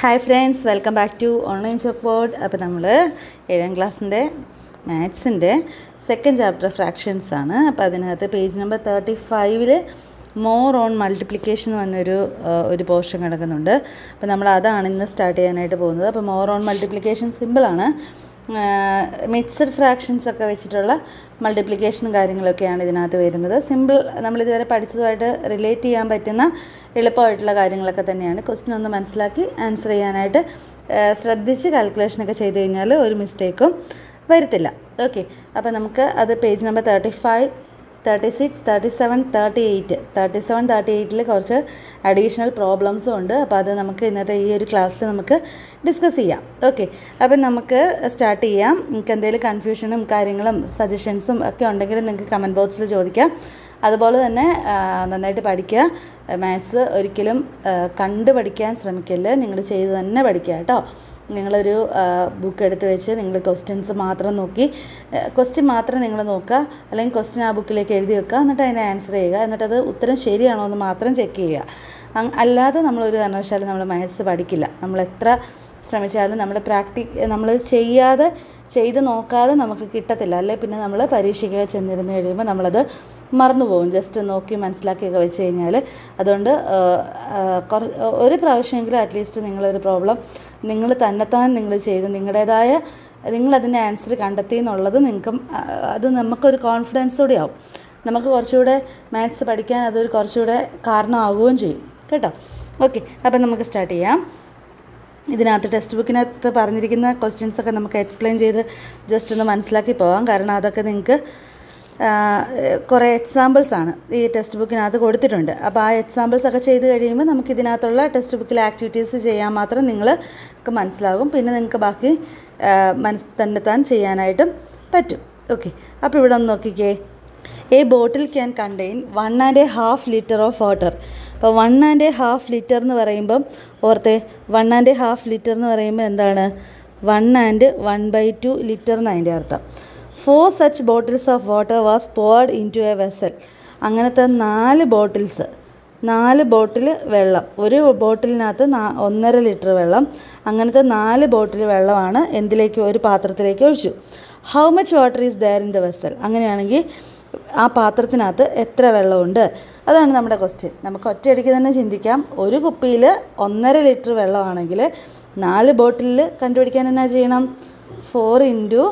Hi friends welcome back to online chalk board അപ്പോൾ നമ്മൾ ഏഴാം ക്ലാസ്സിൻ്റെ മാത്സിൻ്റെ സെക്കൻഡ് ചാപ്റ്റർ ഫ്രാക്ഷൻസ് ആണ് അപ്പോൾ അതിനകത്ത് പേജ് നമ്പർ തേർട്ടി ഫൈവിൽ മോർ ഓൺ മൾട്ടിപ്ലിക്കേഷൻ എന്നൊരു ഒരു പോർഷൻ കിടക്കുന്നുണ്ട് അപ്പോൾ നമ്മൾ അതാണ് ഇന്ന് സ്റ്റാർട്ട് ചെയ്യാനായിട്ട് പോകുന്നത് അപ്പോൾ മോർ ഓൺ മൾട്ടിപ്ലിക്കേഷൻ സിമ്പിളാണ് മിക്സഡ് ഫ്രാക്ഷൻസ് ഒക്കെ വെച്ചിട്ടുള്ള മൾട്ടിപ്ലിക്കേഷനും കാര്യങ്ങളൊക്കെയാണ് ഇതിനകത്ത് വരുന്നത് സിമ്പിൾ നമ്മളിതുവരെ പഠിച്ചതുമായിട്ട് റിലേറ്റ് ചെയ്യാൻ പറ്റുന്ന എളുപ്പമായിട്ടുള്ള കാര്യങ്ങളൊക്കെ തന്നെയാണ് ക്വസ്റ്റ്യൻ ഒന്ന് മനസ്സിലാക്കി ആൻസർ ചെയ്യാനായിട്ട് ശ്രദ്ധിച്ച് കാൽക്കുലേഷനൊക്കെ ചെയ്ത് കഴിഞ്ഞാൽ ഒരു മിസ്റ്റേക്കും വരത്തില്ല ഓക്കെ അപ്പോൾ നമുക്ക് അത് page number thirty five thirty six thirty seven thirty eight thirty seven thirty എയ്റ്റിൽ കുറച്ച് അഡീഷണൽ പ്രോബ്ലംസും ഉണ്ട് അപ്പോൾ അത് നമുക്ക് ഇന്നത്തെ ഈ ഒരു ക്ലാസ്സിൽ നമുക്ക് ഡിസ്കസ് ചെയ്യാം ഓക്കെ അപ്പം നമുക്ക് സ്റ്റാർട്ട് ചെയ്യാം നിങ്ങൾക്ക് എന്തെങ്കിലും കൺഫ്യൂഷനും കാര്യങ്ങളും സജഷൻസും ഒക്കെ ഉണ്ടെങ്കിൽ നിങ്ങൾക്ക് കമൻറ്റ് ബോക്സിൽ ചോദിക്കാം അതുപോലെ തന്നെ നന്നായിട്ട് പഠിക്കുക മാത്സ് ഒരിക്കലും കണ്ട് പഠിക്കാൻ ശ്രമിക്കല്ലേ നിങ്ങൾ ചെയ്ത് തന്നെ പഠിക്കുക കേട്ടോ നിങ്ങളൊരു ബുക്ക് എടുത്ത് വെച്ച് നിങ്ങൾ ക്വസ്റ്റ്യൻസ് മാത്രം നോക്കി ക്വസ്റ്റ്യൻ മാത്രം നിങ്ങൾ നോക്കുക അല്ലെങ്കിൽ ക്വസ്റ്റ്യൻ ആ ബുക്കിലേക്ക് എഴുതി വെക്കുക എന്നിട്ട് അതിനെ ആൻസർ ചെയ്യുക എന്നിട്ടത് ഉത്തരം ശരിയാണോ എന്ന് മാത്രം ചെക്ക് ചെയ്യുക അല്ലാതെ നമ്മളൊരു കാരണവശാലും നമ്മൾ മാത്സ് പഠിക്കില്ല നമ്മൾ എത്ര ശ്രമിച്ചാലും നമ്മൾ പ്രാക്ടി നമ്മൾ ചെയ്യാതെ ചെയ്ത് നോക്കാതെ നമുക്ക് കിട്ടത്തില്ല അല്ലെ പിന്നെ നമ്മൾ പരീക്ഷയ്ക്ക് ചെന്നിരുന്ന് കഴിയുമ്പോൾ നമ്മളത് മറന്നു പോകും ജസ്റ്റ് നോക്കി മനസ്സിലാക്കിയൊക്കെ വെച്ച് കഴിഞ്ഞാൽ അതുകൊണ്ട് ഒരു പ്രാവശ്യമെങ്കിലും അറ്റ്ലീസ്റ്റ് നിങ്ങളൊരു പ്രോബ്ലം നിങ്ങൾ തന്നെത്താൻ നിങ്ങൾ ചെയ്ത് നിങ്ങളുടേതായ നിങ്ങളതിൻ്റെ ആൻസർ കണ്ടെത്തി എന്നുള്ളത് നിങ്ങൾക്കും അത് നമുക്കൊരു കോൺഫിഡൻസോടെ ആവും നമുക്ക് കുറച്ചുകൂടെ മാത്സ് പഠിക്കാൻ അതൊരു കുറച്ചുകൂടെ കാരണമാവുകയും ചെയ്യും കേട്ടോ ഓക്കെ അപ്പം നമുക്ക് സ്റ്റാർട്ട് ചെയ്യാം ഇതിനകത്ത് ടെക്സ്റ്റ് ബുക്കിനകത്ത് പറഞ്ഞിരിക്കുന്ന ക്വസ്റ്റ്യൻസ് ഒക്കെ നമുക്ക് എക്സ്പ്ലെയിൻ ചെയ്ത് ജസ്റ്റ് ഒന്ന് മനസ്സിലാക്കി പോകാം കാരണം അതൊക്കെ നിങ്ങൾക്ക് കുറേ എക്സാമ്പിൾസ് ആണ് ഈ ടെക്സ്റ്റ് ബുക്കിനകത്ത് കൊടുത്തിട്ടുണ്ട് അപ്പോൾ ആ എക്സാമ്പിൾസ് ഒക്കെ ചെയ്ത് കഴിയുമ്പോൾ നമുക്ക് ഇതിനകത്തുള്ള ടെക്സ്റ്റ് ബുക്കിലെ ആക്ടിവിറ്റീസ് ചെയ്യാൻ മാത്രം നിങ്ങൾക്ക് മനസ്സിലാകും പിന്നെ നിങ്ങൾക്ക് ബാക്കി മനസ് തന്നെത്താൻ ചെയ്യാനായിട്ടും പറ്റും ഓക്കെ അപ്പോൾ ഇവിടെ ഒന്ന് നോക്കിക്കേ a bottle can contain one and a half litre of water അപ്പോൾ one and a half litre എന്ന് പറയുമ്പം ഓർത്തെ one and a half litre എന്ന് പറയുമ്പോൾ എന്താണ് one and one by two litre എന്ന് അതിൻ്റെ അർത്ഥം for such bottles of water was poured in to a vessel അങ്ങനത്തെ നാല് ബോട്ടിൽസ് നാല് ബോട്ടിൽ വെള്ളം ഒരു ബോട്ടിലിനകത്ത് നാ ഒന്നര ലിറ്റർ വെള്ളം അങ്ങനത്തെ നാല് ബോട്ടിൽ വെള്ളമാണ് എന്തിലേക്ക് ഒരു പാത്രത്തിലേക്ക് ഒഴിച്ചു how much water is there in the vessel അങ്ങനെയാണെങ്കിൽ ആ പാത്രത്തിനകത്ത് എത്ര വെള്ളമുണ്ട് അതാണ് നമ്മുടെ ക്വസ്റ്റ്യൻ നമുക്ക് ഒറ്റയടിക്ക് തന്നെ ചിന്തിക്കാം ഒരു കുപ്പിയിൽ ഒന്നര ലിറ്റർ വെള്ളമാണെങ്കിൽ നാല് ബോട്ടിലിൽ കണ്ടുപിടിക്കാൻ എന്നാ ചെയ്യണം four into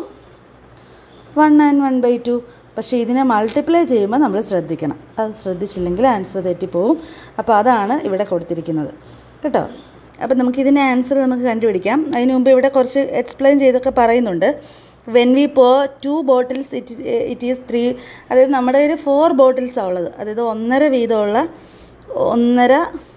one and one by two പക്ഷേ ഇതിനെ മൾട്ടിപ്ലൈ ചെയ്യുമ്പോൾ നമ്മൾ ശ്രദ്ധിക്കണം അത് ശ്രദ്ധിച്ചില്ലെങ്കിൽ ആൻസർ തെറ്റിപ്പോവും അപ്പോൾ അതാണ് ഇവിടെ കൊടുത്തിരിക്കുന്നത് കേട്ടോ അപ്പോൾ നമുക്കിതിൻ്റെ ആൻസർ നമുക്ക് കണ്ടുപിടിക്കാം അതിന് മുമ്പ് ഇവിടെ കുറച്ച് എക്സ്പ്ലെയിൻ ചെയ്തൊക്കെ പറയുന്നുണ്ട് when we pour two bottles it it is three അതായത് നമ്മുടെ കയ്യിൽ ഫോർ ബോട്ടിൽസാണ് ഉള്ളത് അതായത് ഒന്നര വീതമുള്ള ഒന്നര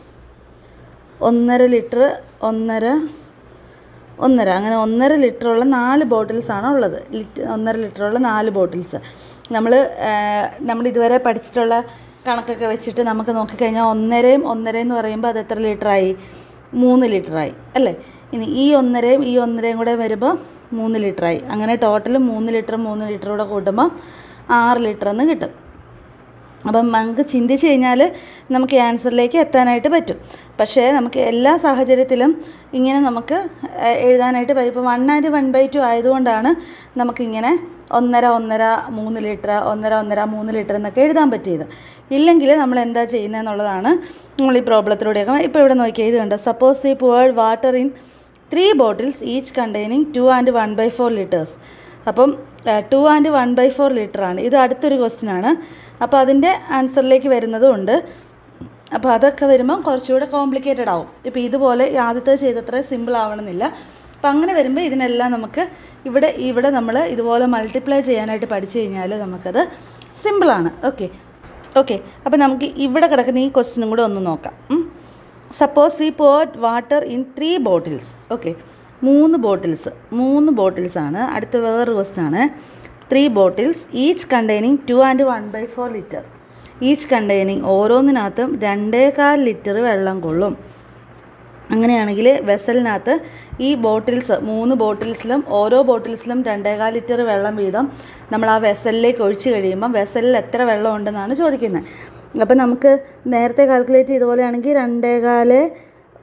ഒന്നര ലിറ്റർ ഒന്നര ഒന്നര അങ്ങനെ ഒന്നര ലിറ്ററുള്ള നാല് ബോട്ടിൽസാണ് ഉള്ളത് ലിറ്റ് ഒന്നര ലിറ്ററുള്ള നാല് ബോട്ടിൽസ് നമ്മൾ നമ്മൾ ഇതുവരെ പഠിച്ചിട്ടുള്ള കണക്കൊക്കെ വെച്ചിട്ട് നമുക്ക് നോക്കിക്കഴിഞ്ഞാൽ ഒന്നരയും ഒന്നരയും എന്ന് പറയുമ്പോൾ അത് എത്ര ലിറ്ററായി മൂന്ന് ലിറ്ററായി അല്ലേ ഇനി ഈ ഒന്നരയും ഈ ഒന്നരയും കൂടെ വരുമ്പോൾ മൂന്ന് ലിറ്ററായി അങ്ങനെ ടോട്ടൽ മൂന്ന് ലിറ്റർ മൂന്ന് ലിറ്റർ കൂടെ കൂട്ടുമ്പോൾ ആറ് ലിറ്റർ എന്ന് കിട്ടും അപ്പം നമുക്ക് ചിന്തിച്ച് കഴിഞ്ഞാൽ നമുക്ക് ആൻസറിലേക്ക് എത്താനായിട്ട് പറ്റും പക്ഷേ നമുക്ക് എല്ലാ സാഹചര്യത്തിലും ഇങ്ങനെ നമുക്ക് എഴുതാനായിട്ട് പറ്റും ഇപ്പോൾ one and one by two ആയതുകൊണ്ടാണ് നമുക്കിങ്ങനെ ഒന്നര ഒന്നര മൂന്ന് ലിറ്റർ ഒന്നര ഒന്നര മൂന്ന് ലിറ്റർ എന്നൊക്കെ എഴുതാൻ പറ്റിയത് ഇല്ലെങ്കിൽ നമ്മൾ എന്താ ചെയ്യുന്നതെന്നുള്ളതാണ് നമ്മൾ ഈ പ്രോബ്ലത്തിലൂടെയൊക്കെ ഇപ്പോൾ ഇവിടെ നോക്കിയാൽ ഇത് കണ്ടോ സപ്പോസ് ഈ poured water in three bottles each containing two and one by four litres അപ്പം two and one by four ലിറ്ററാണ് ഇത് അടുത്തൊരു ക്വസ്റ്റ്യൻ ആണ് അപ്പോൾ അതിൻ്റെ ആൻസറിലേക്ക് വരുന്നതും ഉണ്ട് അപ്പോൾ അതൊക്കെ വരുമ്പം കുറച്ചുകൂടെ കോംപ്ലിക്കേറ്റഡ് ആവും ഇപ്പോൾ ഇതുപോലെ ആദ്യത്തെ ചെയ്തത്ര സിമ്പിൾ ആവണമെന്നില്ല അപ്പോൾ അങ്ങനെ വരുമ്പോൾ ഇതിനെല്ലാം നമുക്ക് ഇവിടെ ഇവിടെ നമ്മൾ ഇതുപോലെ മൾട്ടിപ്ലൈ ചെയ്യാനായിട്ട് പഠിച്ചു കഴിഞ്ഞാൽ നമുക്കത് സിമ്പിളാണ് ഓക്കെ ഓക്കെ അപ്പോൾ നമുക്ക് ഇവിടെ കിടക്കുന്ന ഈ ക്വസ്റ്റ്യനും കൂടെ ഒന്ന് നോക്കാം സപ്പോസ് ഈ poured water in three bottles okay മൂന്ന് ബോട്ടിൽസ് മൂന്ന് ബോട്ടിൽസ് ആണ് അടുത്ത വേറൊരു ക്വസ്റ്റൻ ആണ് three bottles each containing two and one by four litre each containing ഓരോന്നിനകത്തും രണ്ടേകാൽ ലിറ്റർ വെള്ളം കൊള്ളും അങ്ങനെയാണെങ്കിൽ വെസലിനകത്ത് ഈ ബോട്ടിൽസ് മൂന്ന് ബോട്ടിൽസിലും ഓരോ ബോട്ടിൽസിലും രണ്ടേകാൽ ലിറ്റർ വെള്ളം വീതം നമ്മൾ ആ വെസലിലേക്ക് ഒഴിച്ച് കഴിയുമ്പം വെസലിൽ എത്ര വെള്ളം ഉണ്ടെന്നാണ് ചോദിക്കുന്നത് അപ്പം നമുക്ക് നേരത്തെ കാൽക്കുലേറ്റ് ചെയ്ത പോലെയാണെങ്കിൽ രണ്ടേകാല്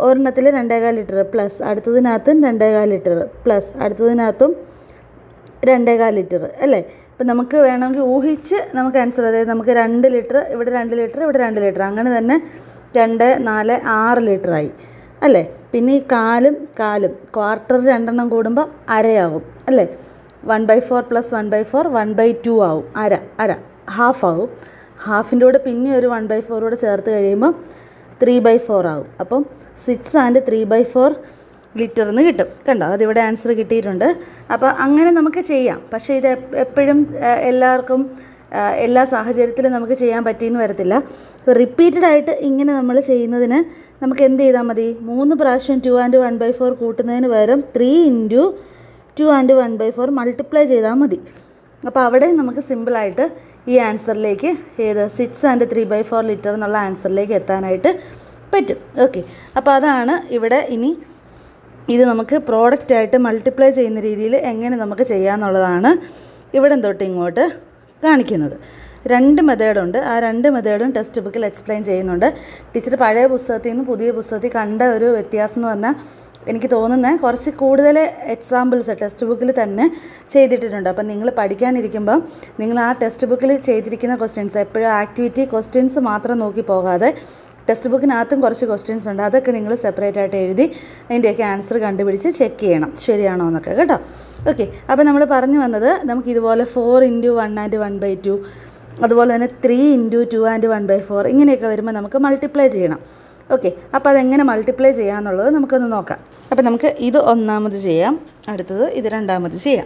ഒരെണ്ണത്തിൽ രണ്ടേകാൽ ലിറ്റർ പ്ലസ് അടുത്തതിനകത്തും രണ്ടേകാൽ ലിറ്റർ പ്ലസ് അടുത്തതിനകത്തും രണ്ടേകാൽ ലിറ്റർ അല്ലേ ഇപ്പം നമുക്ക് വേണമെങ്കിൽ ഊഹിച്ച് നമുക്ക് ആൻസർ അതായത് നമുക്ക് രണ്ട് ലിറ്റർ ഇവിടെ രണ്ട് ലിറ്റർ ഇവിടെ രണ്ട് ലിറ്റർ അങ്ങനെ തന്നെ രണ്ട് നാല് ആറ് ലിറ്ററായി അല്ലേ പിന്നെ ഈ കാലും കാലും ക്വാർട്ടർ രണ്ടെണ്ണം കൂടുമ്പോൾ അരയാകും അല്ലേ one by four plus one by four one by two ആവും അര അര ഹാഫ് ആവും ഹാഫിൻ്റെ കൂടെ പിന്നെ ഒരു വൺ ബൈ ഫോർ കൂടെ ചേർത്ത് കഴിയുമ്പോൾ ത്രീ ബൈ ഫോർ ആവും അപ്പം six and three by four ലിറ്ററിന്ന് കിട്ടും കണ്ടോ അതിവിടെ ആൻസർ കിട്ടിയിട്ടുണ്ട് അപ്പോൾ അങ്ങനെ നമുക്ക് ചെയ്യാം പക്ഷേ ഇത് എപ്പ- എപ്പോഴും ആ, എല്ലാവർക്കും ആ, എല്ലാ സാഹചര്യത്തിലും നമുക്ക് ചെയ്യാൻ പറ്റിയെന്ന് വരത്തില്ല ഇപ്പോൾ റിപ്പീറ്റഡ് ആയിട്ട് ഇങ്ങനെ നമ്മൾ ചെയ്യുന്നതിന് നമുക്ക് എന്ത് ചെയ്താൽ മതി മൂന്ന് പ്രാവശ്യം two and one by four കൂട്ടുന്നതിന് പകരം three into two and one by four multiply ചെയ്താൽ മതി അപ്പോൾ അവിടെ നമുക്ക് സിമ്പിളായിട്ട് ഈ ആൻസറിലേക്ക് ഏത് six and three by four litre എന്നുള്ള ആൻസറിലേക്ക് എത്താനായിട്ട് പറ്റും ഓക്കെ അപ്പോൾ അതാണ് ഇവിടെ ഇനി ഇത് നമുക്ക് പ്രോഡക്റ്റായിട്ട് മൾട്ടിപ്ലൈ ചെയ്യുന്ന രീതിയിൽ എങ്ങനെ നമുക്ക് ചെയ്യാമെന്നുള്ളതാണ് ഇവിടെ തൊട്ട് ഇങ്ങോട്ട് കാണിക്കുന്നത് രണ്ട് മെത്തേഡുണ്ട് ആ രണ്ട് മെത്തേഡും ടെക്സ്റ്റ് ബുക്കിൽ എക്സ്പ്ലെയിൻ ചെയ്യുന്നുണ്ട് ടീച്ചർ പഴയ പുസ്തകത്തിൽ നിന്ന് പുതിയ പുസ്തകത്തിൽ കണ്ട ഒരു വ്യത്യാസം എന്ന് പറഞ്ഞാൽ എനിക്ക് തോന്നുന്നത് കുറച്ച് കൂടുതൽ എക്സാമ്പിൾസ് ടെക്സ്റ്റ് ബുക്കിൽ തന്നെ ചെയ്തിട്ടിട്ടുണ്ട് അപ്പം നിങ്ങൾ പഠിക്കാനിരിക്കുമ്പം നിങ്ങൾ ആ ടെക്സ്റ്റ് ബുക്കിൽ ചെയ്തിരിക്കുന്ന ക്വസ്റ്റ്യൻസ് എപ്പോഴും ആക്ടിവിറ്റി ക്വസ്റ്റ്യൻസ് മാത്രം നോക്കി പോകാതെ ടെക്സ്റ്റ് ബുക്കിനകത്തും കുറച്ച് ക്വസ്റ്റ്യൻസ് ഉണ്ട് അതൊക്കെ നിങ്ങൾ സെപ്പറേറ്റ് ആയിട്ട് എഴുതി അതിൻ്റെയൊക്കെ ആൻസർ കണ്ടുപിടിച്ച് ചെക്ക് ചെയ്യണം ശരിയാണോ എന്നൊക്കെ കേട്ടോ ഓക്കെ അപ്പോൾ നമ്മൾ പറഞ്ഞു വന്നത് നമുക്ക് ഇതുപോലെ four into one and one by two അതുപോലെ തന്നെ three into two and one by four ഇങ്ങനെയൊക്കെ വരുമ്പോൾ നമുക്ക് മൾട്ടിപ്ലൈ ചെയ്യണം ഓക്കെ അപ്പോൾ അതെങ്ങനെ മൾട്ടിപ്ലൈ ചെയ്യാമെന്നുള്ളത് നമുക്കൊന്ന് നോക്കാം അപ്പോൾ നമുക്ക് ഇത് ഒന്നാമത് ചെയ്യാം അടുത്തത് ഇത് രണ്ടാമത് ചെയ്യാം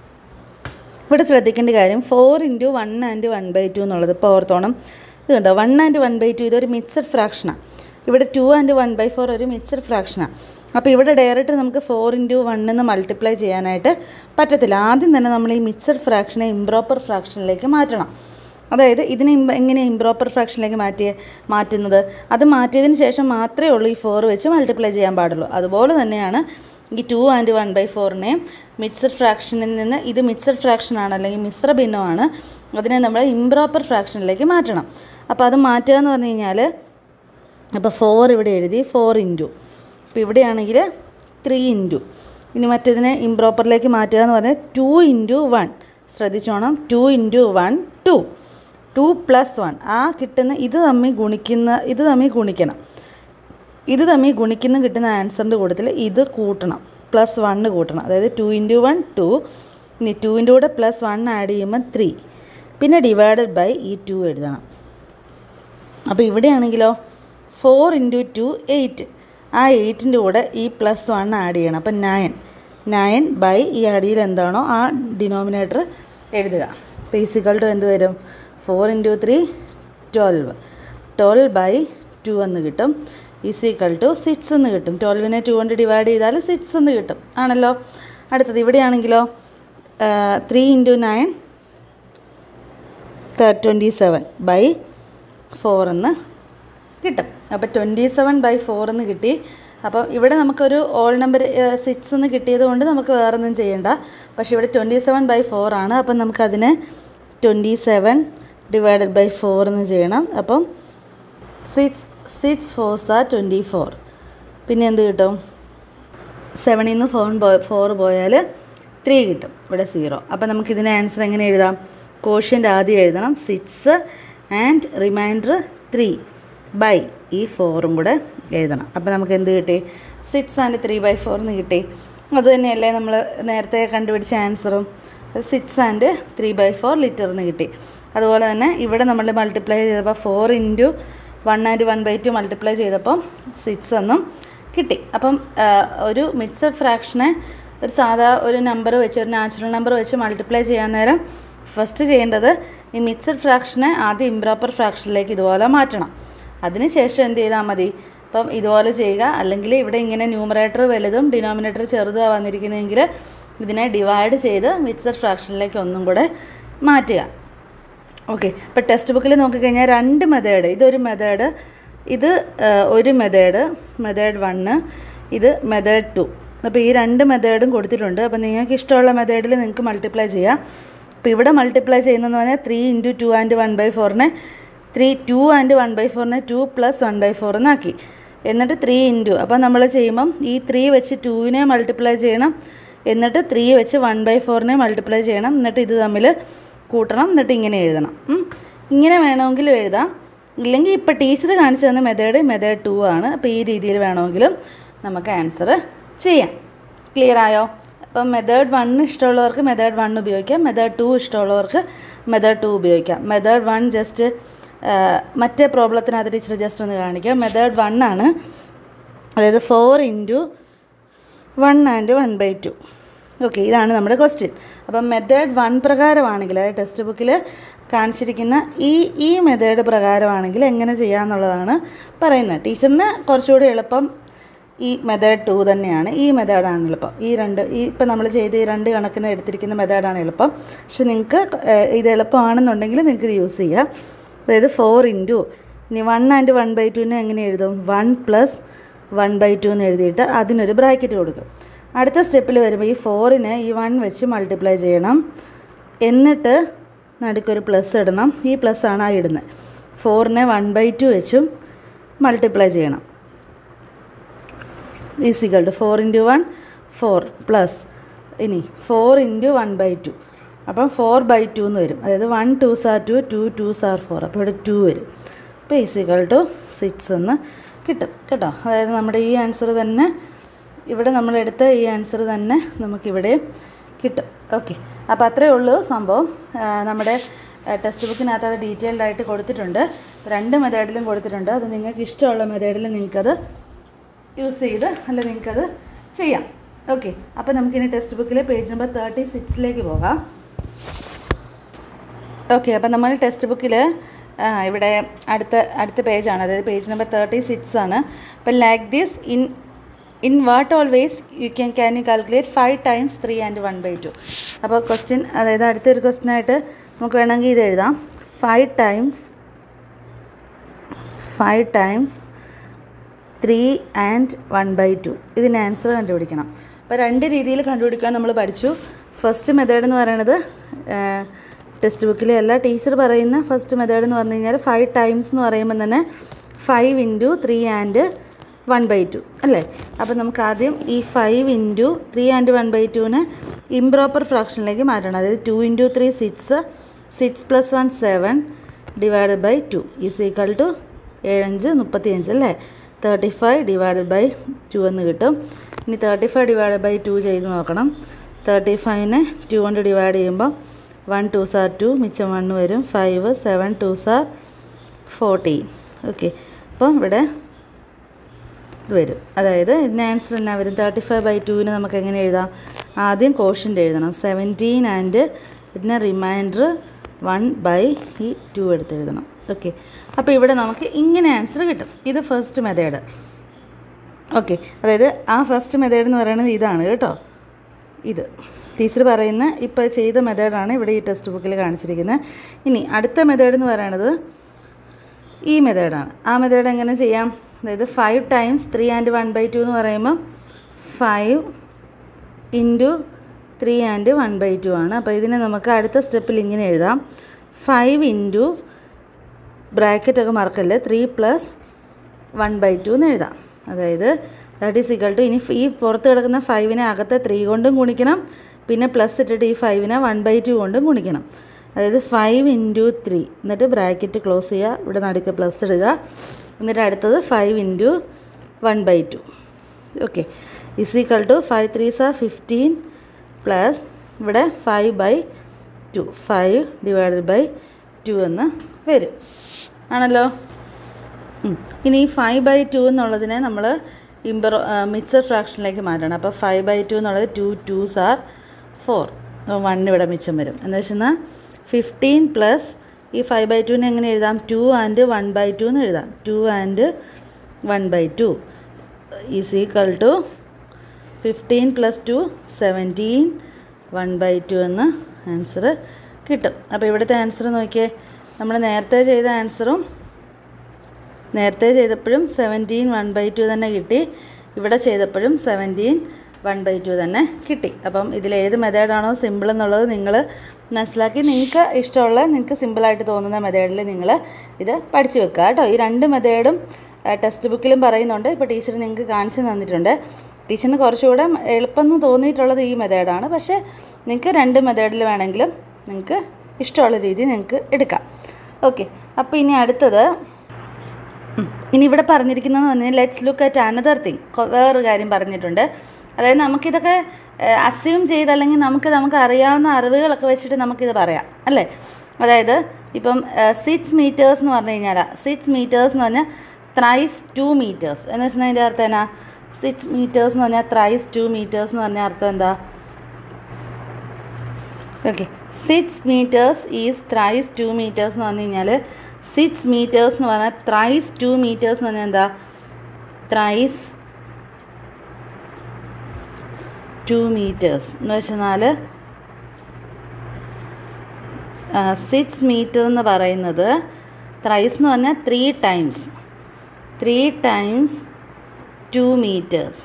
ഇവിടെ ശ്രദ്ധിക്കേണ്ട കാര്യം four into one and one by two എന്നുള്ളത് ഇപ്പോൾ ഓർത്തോണം ഇത് കണ്ടോ one and one by two ഇതൊരു മിക്സഡ് ഫ്രാക്ഷനാണ് ഇവിടെ two and one by four ഒരു മിക്സഡ് ഫ്രാക്ഷനാണ് അപ്പോൾ ഇവിടെ ഡയറക്റ്റ് നമുക്ക് ഫോർ ഇൻറ്റു വൺ എന്ന് മൾട്ടിപ്ലൈ ചെയ്യാനായിട്ട് പറ്റത്തില്ല ആദ്യം തന്നെ നമ്മൾ ഈ മിക്സഡ് ഫ്രാക്ഷനെ ഇംപ്രോപ്പർ ഫ്രാക്ഷനിലേക്ക് മാറ്റണം അതായത് ഇതിനെ ഇം- എങ്ങനെ ഇംപ്രോപ്പർ ഫ്രാക്ഷനിലേക്ക് മാറ്റിയ മാറ്റുന്നത് അത് മാറ്റിയതിന് ശേഷം മാത്രമേ ഉള്ളൂ ഈ ഫോർ വെച്ച് മൾട്ടിപ്ലൈ ചെയ്യാൻ പാടുള്ളൂ അതുപോലെ തന്നെയാണ് ഈ ടു ആൻഡ് വൺ ബൈ ഫോറിനെയും മിക്സഡ് ഫ്രാക്ഷനിൽ നിന്ന് ഇത് മിക്സഡ് ഫ്രാക്ഷൻ ആണ് അല്ലെങ്കിൽ മിശ്ര ഭിന്നമാണ് അതിനെ നമ്മൾ ഇംപ്രോപ്പർ ഫ്രാക്ഷനിലേക്ക് മാറ്റണം അപ്പോൾ അത് മാറ്റുക എന്ന് പറഞ്ഞു കഴിഞ്ഞാൽ അപ്പോൾ ഫോർ ഇവിടെ എഴുതി ഫോർ ഇൻറ്റു അപ്പോൾ ഇവിടെയാണെങ്കിൽ ത്രീ ഇൻറ്റു ഇനി മറ്റേതിനെ ഇംപ്രോപ്പറിലേക്ക് മാറ്റുക എന്ന് പറഞ്ഞാൽ ടു ഇൻറ്റു വൺ ശ്രദ്ധിച്ചോണം two into one two two plus one ആ കിട്ടുന്ന ഇത് തമ്മിൽ ഗുണിക്കുന്ന ഇത് തമ്മിൽ ഗുണിക്കണം ഇത് തമ്മിൽ ഗുണിക്കുന്ന കിട്ടുന്ന ആൻസറിൻ്റെ കൂട്ടത്തിൽ ഇത് കൂട്ടണം പ്ലസ് വണ്ണ് കൂട്ടണം അതായത് ടു ഇൻറ്റു വൺ ടു ഇനി ടുവിൻ്റെ കൂടെ പ്ലസ് വൺ ആഡ് ചെയ്യുമ്പോൾ ത്രീ പിന്നെ ഡിവൈഡഡ് ബൈ ഈ ടു എഴുതണം അപ്പോൾ ഇവിടെയാണെങ്കിലോ ഫോർ ഇൻറ്റു ടു എയ്റ്റ് ആ എയ്റ്റിൻ്റെ കൂടെ ഈ പ്ലസ് വൺ ആഡ് ചെയ്യണം അപ്പം നയൻ നയൻ ബൈ ഈ അടിയിൽ എന്താണോ ആ ഡിനോമിനേറ്റർ എഴുതുക ബേസിക്കൽ ടു എന്ത് വരും four into three twelve twelve by two എന്ന് കിട്ടും ഈസിക്കൽ ടു സിക്സ് എന്ന് കിട്ടും ട്വൽവിനെ ടു കൊണ്ട് ഡിവൈഡ് ചെയ്താൽ സിക്സ് എന്ന് കിട്ടും ആണല്ലോ അടുത്തത് ഇവിടെയാണെങ്കിലോ three into nine twenty seven by four എന്ന് കിട്ടും അപ്പോൾ ട്വൻറ്റി സെവൻ ബൈ ഫോർ എന്ന് കിട്ടി അപ്പോൾ ഇവിടെ നമുക്കൊരു ഓൾ നമ്പർ സിക്സ് എന്ന് കിട്ടിയത് കൊണ്ട് നമുക്ക് വേറെ ഒന്നും ചെയ്യണ്ട പക്ഷേ ഇവിടെ ട്വൻറ്റി സെവൻ ബൈ ഫോർ ആണ് അപ്പം നമുക്കതിനെ twenty seven divided by four എന്ന് ചെയ്യണം അപ്പം സിക്സ് സിക്സ് ഫോർസ് ആ ട്വൻറ്റി ഫോർ പിന്നെ എന്ത് കിട്ടും സെവനിൽ നിന്ന് ഫോർ പോയ ഫോർ പോയാൽ ത്രീ കിട്ടും ഇവിടെ സീറോ അപ്പോൾ നമുക്ക് ഇതിന് ആൻസർ എങ്ങനെ എഴുതാം കോഷ്യൻ്റ് ആദ്യം എഴുതണം six and remainder three by ഈ ഫോറും കൂടെ എഴുതണം അപ്പോൾ നമുക്ക് എന്ത് കിട്ടി six and three by four എന്ന് കിട്ടി അത് തന്നെയല്ലേ നമ്മൾ നേരത്തെ കണ്ടുപിടിച്ച ആൻസറും six and three by four litre എന്ന് കിട്ടി അതുപോലെ തന്നെ ഇവിടെ നമ്മൾ മൾട്ടിപ്ലൈ ചെയ്തപ്പോൾ four into one and one by two multiply ചെയ്തപ്പം സിക്സ് എന്നും കിട്ടി അപ്പം ആ, ഒരു മിക്സഡ് ഫ്രാക്ഷനെ ഒരു സാധാ ഒരു നമ്പർ വെച്ച് ഒരു നാച്ചുറൽ നമ്പർ വെച്ച് മൾട്ടിപ്ലൈ ചെയ്യാൻ നേരം ഫസ്റ്റ് ചെയ്യേണ്ടത് ഈ മിക്സഡ് ഫ്രാക്ഷനെ ആദ്യം ഇംപ്രോപ്പർ ഫ്രാക്ഷനിലേക്ക് ഇതുപോലെ മാറ്റണം അതിനുശേഷം എന്ത് ചെയ്താൽ മതി അപ്പം ഇതുപോലെ ചെയ്യുക അല്ലെങ്കിൽ ഇവിടെ ഇങ്ങനെ ന്യൂമറേറ്റർ വലുതും ഡിനോമിനേറ്റർ ചെറുതുമാണ് വന്നിരിക്കുന്നതെങ്കിൽ ഇതിനെ ഡിവൈഡ് ചെയ്ത് മിക്സഡ് ഫ്രാക്ഷനിലേക്ക് ഒന്നും കൂടെ മാറ്റുക ഓക്കെ ഇപ്പോൾ ടെക്സ്റ്റ് ബുക്കിൽ നോക്കിക്കഴിഞ്ഞാൽ രണ്ട് മെത്തേഡ് ഇതൊരു മെത്തേഡ് ഇത് ആ, ഒരു മെത്തേഡ് മെത്തേഡ് വണ്ണ് ഇത് മെത്തേഡ് ടു അപ്പോൾ ഈ രണ്ട് മെത്തേഡും കൊടുത്തിട്ടുണ്ട് അപ്പോൾ നിങ്ങൾക്ക് ഇഷ്ടമുള്ള മെത്തേഡിൽ നിങ്ങൾക്ക് മൾട്ടിപ്ലൈ ചെയ്യാം അപ്പോൾ ഇവിടെ മൾട്ടിപ്ലൈ ചെയ്യുന്നതെന്ന് പറഞ്ഞാൽ three into two and one by ഫോറിനെ three two and one by ഫോറിനെ two plus one by four എന്നാക്കി എന്നിട്ട് ത്രീ ഇൻറ്റു അപ്പോൾ നമ്മൾ ചെയ്യുമ്പം ഈ ത്രീ വെച്ച് ടൂവിനെ മൾട്ടിപ്ലൈ ചെയ്യണം എന്നിട്ട് ത്രീ വെച്ച് വൺ ബൈ ഫോറിനെ മൾട്ടിപ്ലൈ ചെയ്യണം എന്നിട്ട് ഇത് തമ്മിൽ കൂട്ടണം എന്നിട്ട് ഇങ്ങനെ എഴുതണം ഉം. ഇങ്ങനെ വേണമെങ്കിലും എഴുതാം ഇല്ലെങ്കിൽ ഇപ്പോൾ ടീച്ചർ കാണിച്ചു തന്ന മെത്തേഡ് മെത്തേഡ് ടു ആണ് അപ്പോൾ ഈ രീതിയിൽ വേണമെങ്കിലും നമുക്ക് ആൻസർ ചെയ്യാം ക്ലിയർ ആയോ അപ്പം മെത്തേഡ് വൺ ഇഷ്ടമുള്ളവർക്ക് മെത്തേഡ് വൺ ഉപയോഗിക്കാം മെത്തേഡ് ടു ഇഷ്ടമുള്ളവർക്ക് മെത്തേഡ് ടു ഉപയോഗിക്കാം മെത്തേഡ് വൺ ജസ്റ്റ് മറ്റേ പ്രോബ്ലത്തിനകത്ത് ടീച്ചർ ജസ്റ്റ് ഒന്ന് കാണിക്കാം മെത്തേഡ് വൺ ആണ് അതായത് four into one and one by two okay ഇതാണ് നമ്മുടെ ക്വസ്റ്റ്യൻ അപ്പം മെത്തേഡ് വൺ പ്രകാരമാണെങ്കിൽ അതായത് ടെക്സ്റ്റ് ബുക്കിൽ കാണിച്ചിരിക്കുന്ന ഈ ഈ മെത്തേഡ് പ്രകാരമാണെങ്കിൽ എങ്ങനെ ചെയ്യാമെന്നുള്ളതാണ് പറയുന്നത് ടീച്ചറിന് കുറച്ചുകൂടി എളുപ്പം ഈ മെത്തേഡ് ടു തന്നെയാണ് ഈ മെത്തേഡാണ് എളുപ്പം ഈ രണ്ട് ഈ ഇപ്പം നമ്മൾ ചെയ്ത് ഈ രണ്ട് കണക്കിന് എടുത്തിരിക്കുന്ന മെത്തേഡാണ് എളുപ്പം പക്ഷെ നിങ്ങൾക്ക് ഇത് എളുപ്പമാണെന്നുണ്ടെങ്കിൽ നിങ്ങൾക്ക് ഇത് യൂസ് ചെയ്യാം അതായത് ഫോർ ഇൻറ്റു ഇനി വൺ ആൻഡ് വൺ ബൈ ടുവിനെ എങ്ങനെ എഴുതും one plus one by two എന്ന് എഴുതിയിട്ട് അതിനൊരു ബ്രാക്കറ്റ് കൊടുക്കും അടുത്ത സ്റ്റെപ്പിൽ വരുമ്പോൾ ഈ ഫോറിനെ ഈ വൺ വെച്ച് മൾട്ടിപ്ലൈ ചെയ്യണം എന്നിട്ട് നടുക്കൊരു പ്ലസ് ഇടണം ഈ പ്ലസ് ആണ് ആ ഇടുന്നത് ഫോറിനെ വൺ ബൈ ടു വെച്ചും മൾട്ടിപ്ലൈ ചെയ്യണം is equal to four into one four plus ഇനി four into one by two അപ്പം ഫോർ ബൈ ടു എന്ന് വരും അതായത് one two sir two two two are four അപ്പോൾ ഇവിടെ ടു വരും അപ്പോൾ ഈസിക്കൽ ടു സിക്സ് എന്ന് കിട്ടും കേട്ടോ അതായത് നമ്മുടെ ഈ ആൻസർ തന്നെ ഇവിടെ നമ്മളെടുത്ത ഈ ആൻസർ തന്നെ നമുക്കിവിടെ കിട്ടും ഓക്കെ അപ്പോൾ അത്രയേ ഉള്ളൂ സംഭവം ആ, നമ്മുടെ ടെക്സ്റ്റ് ബുക്കിനകത്ത് അത് ഡീറ്റെയിൽഡ് ആയിട്ട് കൊടുത്തിട്ടുണ്ട് രണ്ട് മെത്തേഡിലും കൊടുത്തിട്ടുണ്ട് അത് നിങ്ങൾക്ക് ഇഷ്ടമുള്ള മെത്തേഡിൽ നിങ്ങൾക്കത് യൂസ് ചെയ്ത് അല്ല നിങ്ങൾക്കത് ചെയ്യാം ഓക്കെ അപ്പോൾ നമുക്കിനി ടെക്സ്റ്റ് ബുക്കിലെ പേജ് നമ്പർ തേർട്ടി സിക്സിലേക്ക് പോകാം ഓക്കെ അപ്പം നമ്മൾ ടെക്സ്റ്റ് ബുക്കിൽ ഇവിടെ അടുത്ത അടുത്ത പേജാണ് അതായത് പേജ് നമ്പർ തേർട്ടി സിക്സ് ആണ് അപ്പം like this in in what always you can can you calculate five times three and one by two അപ്പോൾ ക്വസ്റ്റ്യൻ അതായത് അടുത്തൊരു ക്വസ്റ്റ്യൻ ആയിട്ട് നമുക്ക് വേണമെങ്കിൽ ഇത് എഴുതാം five times five times three and one by two ഇതിന് ആൻസർ കണ്ടുപിടിക്കണം അപ്പോൾ രണ്ട് രീതിയിൽ കണ്ടുപിടിക്കാൻ നമ്മൾ പഠിച്ചു ഫസ്റ്റ് മെത്തേഡ് എന്ന് പറയുന്നത് ടെക്സ്റ്റ് ബുക്കിലെ അല്ല ടീച്ചർ പറയുന്ന ഫസ്റ്റ് മെത്തേഡ് എന്ന് പറഞ്ഞു കഴിഞ്ഞാൽ ഫൈവ് ടൈംസ് എന്ന് പറയുമ്പോൾ തന്നെ five into three and one by two അല്ലേ അപ്പോൾ നമുക്ക് ആദ്യം ഈ five into three and one by ടുവിനെ ഇംപ്രോപ്പർ ഫ്രാക്ഷനിലേക്ക് മാറ്റണം അതായത് two into three six six plus one seven divide by two is equal to ഏഴഞ്ച് മുപ്പത്തിയഞ്ച് അല്ലേ thirty five divided by two എന്ന് കിട്ടും ഇനി thirty five divide by two ചെയ്ത് നോക്കണം തേർട്ടി ഫൈവിനെ ടു കൊണ്ട് ഡിവൈഡ് ചെയ്യുമ്പോൾ വൺ ടു സാർ ടു മിച്ചം വണ്ണ് വരും five seven two are fourteen okay അപ്പം ഇവിടെ ഇത് വരും അതായത് ഇതിന് ആൻസർ എന്നാ വരും തേർട്ടി ഫൈവ് ബൈ ടുവിന് നമുക്ക് എങ്ങനെ എഴുതാം ആദ്യം കോഷ്യൻ്റ് എഴുതണം സെവൻറ്റീൻ ആൻഡ് ഇതിന് റിമൈൻഡർ വൺ ബൈ ഈ ടു എടുത്ത് എഴുതണം ഓക്കെ അപ്പോൾ ഇവിടെ നമുക്ക് ഇങ്ങനെ ആൻസർ കിട്ടും ഇത് ഫസ്റ്റ് മെത്തേഡ് ഓക്കെ അതായത് ആ ഫസ്റ്റ് മെത്തേഡ് എന്ന് പറയുന്നത് ഇതാണ് കേട്ടോ ഇത് ടീച്ചർ പറയുന്ന ഇപ്പോൾ ചെയ്ത മെത്തേഡാണ് ഇവിടെ ഈ ടെക്സ്റ്റ് ബുക്കിൽ കാണിച്ചിരിക്കുന്നത് ഇനി അടുത്ത മെത്തേഡ് എന്ന് പറയുന്നത് ഈ മെത്തേഡാണ് ആ മെത്തേഡ് എങ്ങനെ ചെയ്യാം അതായത് five times three and one by two എന്ന് പറയുമ്പോൾ five into three and one by two ആണ് അപ്പോൾ ഇതിനെ നമുക്ക് അടുത്ത സ്റ്റെപ്പിൽ ഇങ്ങനെ എഴുതാം ഫൈവ് ഇൻറ്റു ബ്രാക്കറ്റൊക്കെ മറക്കല്ലേ three plus one by two എന്ന് എഴുതാം അതായത് ദാറ്റ് ഈസ് ഇക്വൽ ടു ഇനി ഈ പുറത്ത് കിടക്കുന്ന ഫൈവിനെ അകത്തെ ത്രീ കൊണ്ടും ഗുണിക്കണം പിന്നെ പ്ലസ് ഇട്ടിട്ട് ഈ ഫൈവിനെ വൺ ബൈ ടു കൊണ്ടും ഗുണിക്കണം അതായത് ഫൈവ് ഇൻറ്റു ത്രീ എന്നിട്ട് ബ്രാക്കറ്റ് ക്ലോസ് ചെയ്യുക ഇവിടെ നടുക്ക് പ്ലസ് ഇടുക എന്നിട്ട് അടുത്തത് five into one by two okay is equal to five threes are fifteen plus ഇവിടെ five by two five divided by two എന്ന് വരും ആണല്ലോ ഉം. ഇനി ഈ ഫൈവ് ബൈ ടു എന്നുള്ളതിനെ നമ്മൾ ഇമ്പറോ മിക്സർ ഫ്രാക്ഷനിലേക്ക് മാറ്റണം അപ്പോൾ ഫൈവ് ബൈ ടു എന്നുള്ളത് two twos are four one ഇവിടെ മിച്ചം വരും എന്ന് വെച്ചെന്നാൽ ഫിഫ്റ്റീൻ പ്ലസ് ഈ ഫൈവ് ബൈ ടുവിനെ എങ്ങനെ എഴുതാം two and one by two എന്ന് എഴുതാം two and one by two is equal to fifteen plus two seventeen one by two എന്ന് ആൻസർ കിട്ടും അപ്പോൾ ഇവിടുത്തെ ആൻസർ നോക്കിയേ നമ്മൾ നേരത്തെ ചെയ്ത ആൻസറും നേരത്തെ ചെയ്തപ്പോഴും സെവൻറ്റീൻ വൺ ബൈ ടു തന്നെ കിട്ടി ഇവിടെ ചെയ്തപ്പോഴും സെവൻറ്റീൻ വൺ ബൈ ടു തന്നെ കിട്ടി അപ്പം ഇതിലേത് മെത്തേഡാണോ സിമ്പിൾ എന്നുള്ളത് നിങ്ങൾ മനസ്സിലാക്കി നിങ്ങൾക്ക് ഇഷ്ടമുള്ള നിങ്ങൾക്ക് സിമ്പിളായിട്ട് തോന്നുന്ന മെത്തേഡിൽ നിങ്ങൾ ഇത് പഠിച്ചു വെക്കുക കേട്ടോ ഈ രണ്ട് മെത്തേഡും ടെക്സ്റ്റ് ബുക്കിലും പറയുന്നുണ്ട് ഇപ്പോൾ ടീച്ചർ നിങ്ങൾക്ക് കാണിച്ചു തന്നിട്ടുണ്ട് ടീച്ചറിന് കുറച്ചുകൂടെ എളുപ്പം എന്ന് തോന്നിയിട്ടുള്ളത് ഈ മെത്തേഡാണ് പക്ഷേ നിങ്ങൾക്ക് രണ്ട് മെത്തേഡിൽ വേണമെങ്കിലും നിങ്ങൾക്ക് ഇഷ്ടമുള്ള രീതി നിങ്ങൾക്ക് എടുക്കാം ഓക്കെ അപ്പോൾ ഇനി അടുത്തത് ഉം. ഇനി ഇവിടെ പറഞ്ഞിരിക്കുന്നതെന്ന് പറഞ്ഞാൽ let's look at another thing വേറൊരു കാര്യം പറഞ്ഞിട്ടുണ്ട് അതായത് നമുക്കിതൊക്കെ അസ്യൂം ചെയ്ത് അല്ലെങ്കിൽ നമുക്ക് നമുക്ക് അറിയാവുന്ന അറിവുകളൊക്കെ വെച്ചിട്ട് നമുക്കിത് പറയാം അല്ലേ അതായത് ഇപ്പം സിക്സ് മീറ്റേഴ്സ് എന്ന് പറഞ്ഞു കഴിഞ്ഞാൽ സിക്സ് മീറ്റേഴ്സ് എന്ന് പറഞ്ഞാൽ ത്രൈസ് ടു മീറ്റേഴ്സ് എന്ന് വെച്ചാൽ അതിൻ്റെ അർത്ഥം എന്നാ സിക്സ് മീറ്റേഴ്സ് എന്ന് പറഞ്ഞാൽ ത്രൈസ് ടു മീറ്റേഴ്സ് എന്ന് പറഞ്ഞാൽ അർത്ഥം എന്താ okay six metres is thrice two metres എന്ന് പറഞ്ഞു കഴിഞ്ഞാൽ സിക്സ് മീറ്റേഴ്സ് എന്ന് പറഞ്ഞാൽ ത്രൈസ് ടു മീറ്റേഴ്സ് എന്ന് പറഞ്ഞാൽ എന്താ ത്രൈസ് ടു മീറ്റേഴ്സ് എന്ന് വെച്ചെന്നാൽ സിക്സ് മീറ്റർ എന്ന് പറയുന്നത് ത്രൈസ് എന്ന് പറഞ്ഞാൽ three times three times two metres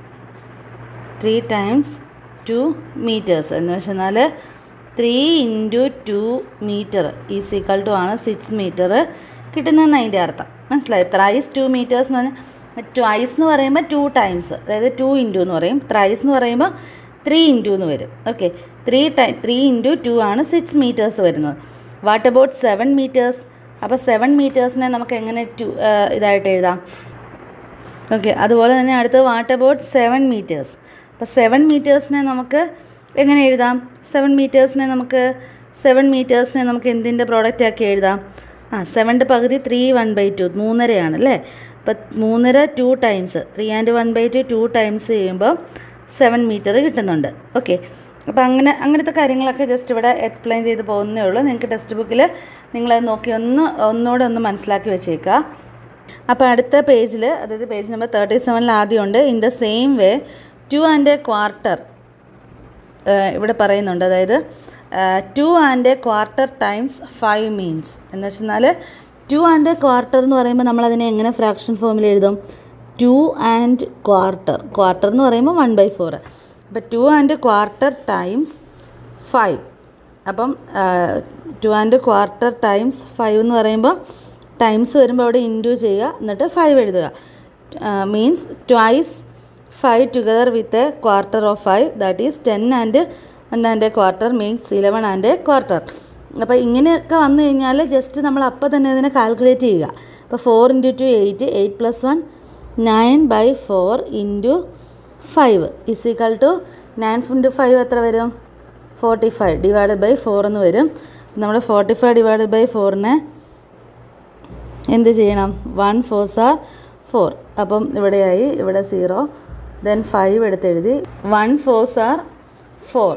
three times two metres എന്ന് വെച്ചെന്നാൽ three into two metre is equal to ആണ് സിക്സ് മീറ്റർ കിട്ടുന്നതെന്ന് അതിൻ്റെ അർത്ഥം മനസ്സിലായി ത്രൈസ് ടു മീറ്റേഴ്സ് എന്ന് പറഞ്ഞാൽ ട്വൈസ് എന്ന് പറയുമ്പോൾ ടു ടൈംസ് അതായത് ടു ഇൻറ്റു എന്ന് പറയും ത്രൈസ് എന്ന് പറയുമ്പോൾ ത്രീ ഇൻറ്റു എന്ന് വരും ഓക്കെ ത്രീ ടൈ ത്രീ ഇൻറ്റു ടു ആണ് സിക്സ് മീറ്റേഴ്സ് വരുന്നത് വാട്ട് അബൌട്ട് സെവൻ മീറ്റേഴ്സ് അപ്പോൾ സെവൻ മീറ്റേഴ്സിനെ നമുക്ക് എങ്ങനെ ടു ഇതായിട്ട് എഴുതാം ഓക്കെ അതുപോലെ തന്നെ അടുത്തത് വാട്ട് അബൌട്ട് സെവൻ മീറ്റേഴ്സ് അപ്പോൾ സെവൻ മീറ്റേഴ്സിനെ നമുക്ക് എങ്ങനെ എഴുതാം സെവൻ മീറ്റേഴ്സിനെ നമുക്ക് സെവൻ മീറ്റേഴ്സിനെ നമുക്ക് എന്തിൻ്റെ പ്രോഡക്റ്റ് ആക്കി എഴുതാം ആ സെവൻ്റെ പകുതി ത്രീ വൺ ബൈ ടു മൂന്നരയാണ് അല്ലേ അപ്പോൾ മൂന്നര two times three and one by two two times ചെയ്യുമ്പോൾ സെവൻ മീറ്റർ കിട്ടുന്നുണ്ട് ഓക്കെ അപ്പോൾ അങ്ങനെ അങ്ങനത്തെ കാര്യങ്ങളൊക്കെ ജസ്റ്റ് ഇവിടെ എക്സ്പ്ലെയിൻ ചെയ്ത് പോകുന്നേ ഉള്ളൂ നിങ്ങൾക്ക് ടെക്സ്റ്റ് ബുക്കിൽ നിങ്ങളത് നോക്കി ഒന്ന് ഒന്നുകൂടെ ഒന്ന് മനസ്സിലാക്കി വെച്ചേക്കുക അപ്പോൾ അടുത്ത പേജിൽ അതായത് പേജ് നമ്പർ തേർട്ടി സെവനിൽ ആദ്യമുണ്ട് in the same way two and a quarter ഇവിടെ പറയുന്നുണ്ട് അതായത് two and a quarter times five means എന്ന് വെച്ചാൽ ടു ആൻഡ് എ ക്വാർട്ടർ എന്ന് പറയുമ്പോൾ നമ്മളതിനെ എങ്ങനെ ഫ്രാക്ഷൻ ഫോമിൽ എഴുതും ടു ആൻഡ് ക്വാർട്ടർ ക്വാർട്ടർ എന്ന് പറയുമ്പോൾ വൺ ബൈ ഫോർ അപ്പോൾ two and quarter times five അപ്പം two and quarter times five എന്ന് പറയുമ്പോൾ ടൈംസ് വരുമ്പോൾ അവിടെ ഇൻറ്റു ചെയ്യുക എന്നിട്ട് ഫൈവ് എഴുതുക means twice five together with a quarter of five that is ten and one and a quarter means eleven and a quarter അപ്പോൾ ഇങ്ങനെയൊക്കെ വന്നു കഴിഞ്ഞാൽ ജസ്റ്റ് നമ്മൾ അപ്പോൾ തന്നെ ഇതിനെ കാൽക്കുലേറ്റ് ചെയ്യുക അപ്പോൾ four into two eight eight plus one nine by four into five is equal to nine into five എത്ര വരും forty five divided by four എന്ന് വരും നമ്മൾ ഫോർട്ടി ഫൈവ് ഡിവൈഡഡ് ബൈ ഫോറിനെ എന്ത് ചെയ്യണം വൺ ഫോർസ് ആർ ഫോർ അപ്പം ഇവിടെയായി ഇവിടെ സീറോ ദെൻ ഫൈവ് എടുത്തെഴുതി വൺ ഫോർസ് ആർ ഫോർ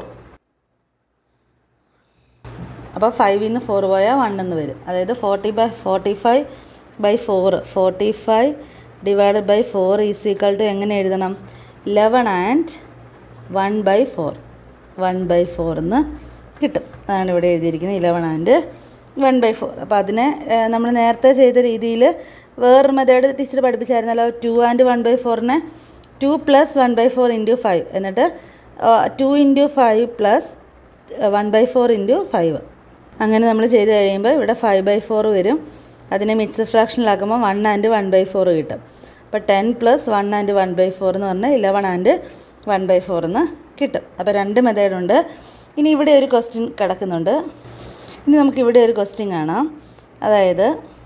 അപ്പോൾ ഫൈവിൽ നിന്ന് ഫോർ പോയാൽ വൺ എന്ന് വരും അതായത് forty by forty five by four forty five divided by four is equal to എങ്ങനെ എഴുതണം eleven and one by four one by four എന്ന് കിട്ടും അതാണ് ഇവിടെ എഴുതിയിരിക്കുന്നത് eleven and one by four അപ്പോൾ അതിനെ നമ്മൾ നേരത്തെ ചെയ്ത രീതിയിൽ വേറൊരു മെത്തേഡ് ടീച്ചർ പഠിപ്പിച്ചായിരുന്നല്ലോ ടു ആൻഡ് വൺ ബൈ ഫോറിനെ two plus one by four into five എന്നിട്ട് two into five plus one by four into five അങ്ങനെ നമ്മൾ ചെയ്ത് കഴിയുമ്പോൾ ഇവിടെ ഫൈവ് ബൈ ഫോർ വരും അതിനെ മിക്സ് ഫ്രാക്ഷനിലാക്കുമ്പോൾ one and one by four കിട്ടും അപ്പോൾ ten plus one and one by four എന്ന് പറഞ്ഞാൽ eleven and one by four എന്ന് കിട്ടും അപ്പോൾ രണ്ട് മെത്തേഡുണ്ട് ഇനി ഇവിടെ ഒരു ക്വസ്റ്റ്യൻ കിടക്കുന്നുണ്ട് ഇനി നമുക്ക് ഇവിടെ ഒരു ക്വസ്റ്റ്യൻ കാണാം അതായത്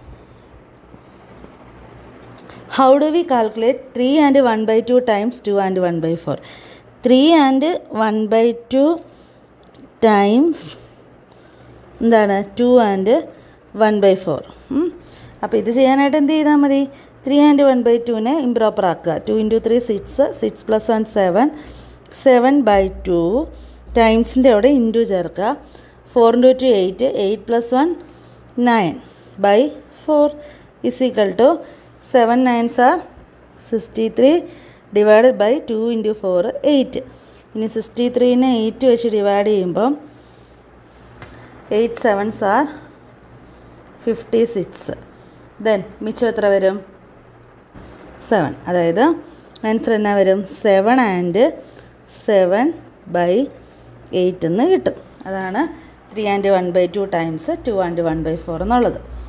how do we calculate three and one by two times two and one by four three and one by two times എന്താണ് two and one by four അപ്പോൾ ഇത് ചെയ്യാനായിട്ട് എന്ത് ചെയ്താൽ മതി ത്രീ ആൻഡ് വൺ ബൈ ടുവിനെ ഇംപ്രോപ്പർ ആക്കുക two into three six six plus one seven seven by two ടൈംസിൻ്റെ അവിടെ ഇൻറ്റു ചേർക്കുക four into two eight eight plus one nine by four is equal to seven nines are sixty three divided by two into four eight ഇനി sixty ത്രീനെ eight വെച്ച് divide ചെയ്യുമ്പം eight sevens are fifty six then മിച്ചം എത്ര വരും seven അതായത് answer എന്നാ വരും seven and seven by eight എന്ന് കിട്ടും അതാണ് three and one by two times two and one by four എന്നുള്ളത്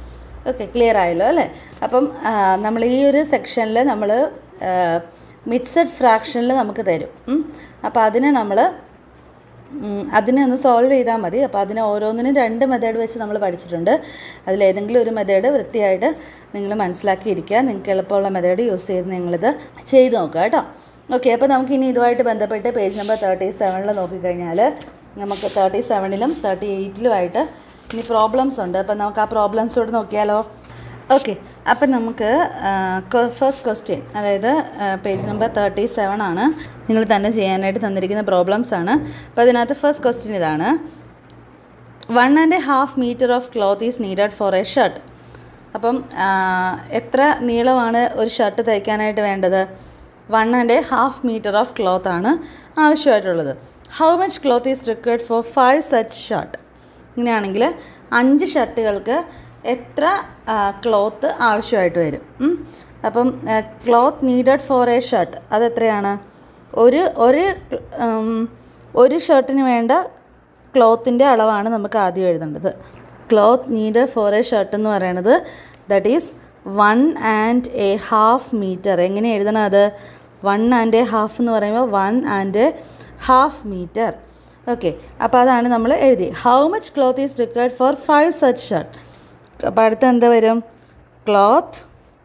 ഓക്കെ ക്ലിയർ ആയല്ലോ അല്ലേ അപ്പം നമ്മൾ ഈ ഒരു സെക്ഷനിൽ നമ്മൾ മിക്സഡ് ഫ്രാക്ഷനിൽ നമുക്ക് തരും ഉം. അപ്പോൾ അതിനെ നമ്മൾ അതിനെ ഒന്ന് സോൾവ് ചെയ്താൽ മതി അപ്പോൾ അതിന് ഓരോന്നിനും രണ്ട് മെത്തേഡ് വെച്ച് നമ്മൾ പഠിച്ചിട്ടുണ്ട് അതിലേതെങ്കിലും ഒരു മെത്തേഡ് വൃത്തിയായിട്ട് നിങ്ങൾ മനസ്സിലാക്കിയിരിക്കുക നിങ്ങൾക്ക് എളുപ്പമുള്ള മെത്തേഡ് യൂസ് ചെയ്ത് നിങ്ങളിത് ചെയ്ത് നോക്കുക കേട്ടോ ഓക്കെ അപ്പോൾ നമുക്ക് ഇനി ഇതുമായിട്ട് ബന്ധപ്പെട്ട് പേജ് നമ്പർ തേർട്ടി സെവനിൽ നോക്കിക്കഴിഞ്ഞാൽ നമുക്ക് തേർട്ടി സെവനിലും തേർട്ടി എയ്റ്റിലുമായിട്ട് ഇനി പ്രോബ്ലംസ് ഉണ്ട് അപ്പോൾ നമുക്ക് ആ പ്രോബ്ലംസോട് നോക്കിയാലോ ഓക്കെ അപ്പം നമുക്ക് ഫസ്റ്റ് ക്വസ്റ്റ്യൻ അതായത് പേജ് നമ്പർ തേർട്ടി സെവൻ ആണ് നിങ്ങൾ തന്നെ ചെയ്യാനായിട്ട് തന്നിരിക്കുന്ന പ്രോബ്ലംസ് ആണ് അപ്പോൾ അതിനകത്ത് ഫസ്റ്റ് ക്വസ്റ്റ്യൻ ഇതാണ് one and a half metre of cloth is needed for a shirt അപ്പം ആ, എത്ര നീളമാണ് ഒരു ഷർട്ട് തയ്ക്കാനായിട്ട് വേണ്ടത് one and a half metre of cloth ആണ് ആവശ്യമായിട്ടുള്ളത് how much cloth is required for five such shirt ഇങ്ങനെയാണെങ്കിൽ അഞ്ച് ഷർട്ടുകൾക്ക് എത്ര ക്ലോത്ത് ആവശ്യമായിട്ട് വരും ഉം. അപ്പം cloth needed for a shirt അതെത്രയാണ് ഒരു ഒരു ഉം, ഒരു ഷർട്ടിന് വേണ്ട ക്ലോത്തിൻ്റെ അളവാണ് നമുക്ക് ആദ്യം എഴുതേണ്ടത് cloth needed for a shirt എന്ന് പറയുന്നത് that is one and a half metre എങ്ങനെ എഴുതണം അത് വൺ ആൻഡ് എ ഹാഫ് എന്ന് പറയുമ്പോൾ one and half metre okay അപ്പോൾ അതാണ് നമ്മൾ എഴുതി how much cloth is required for five such shirt അപ്പോൾ അടുത്ത എന്താ വരും cloth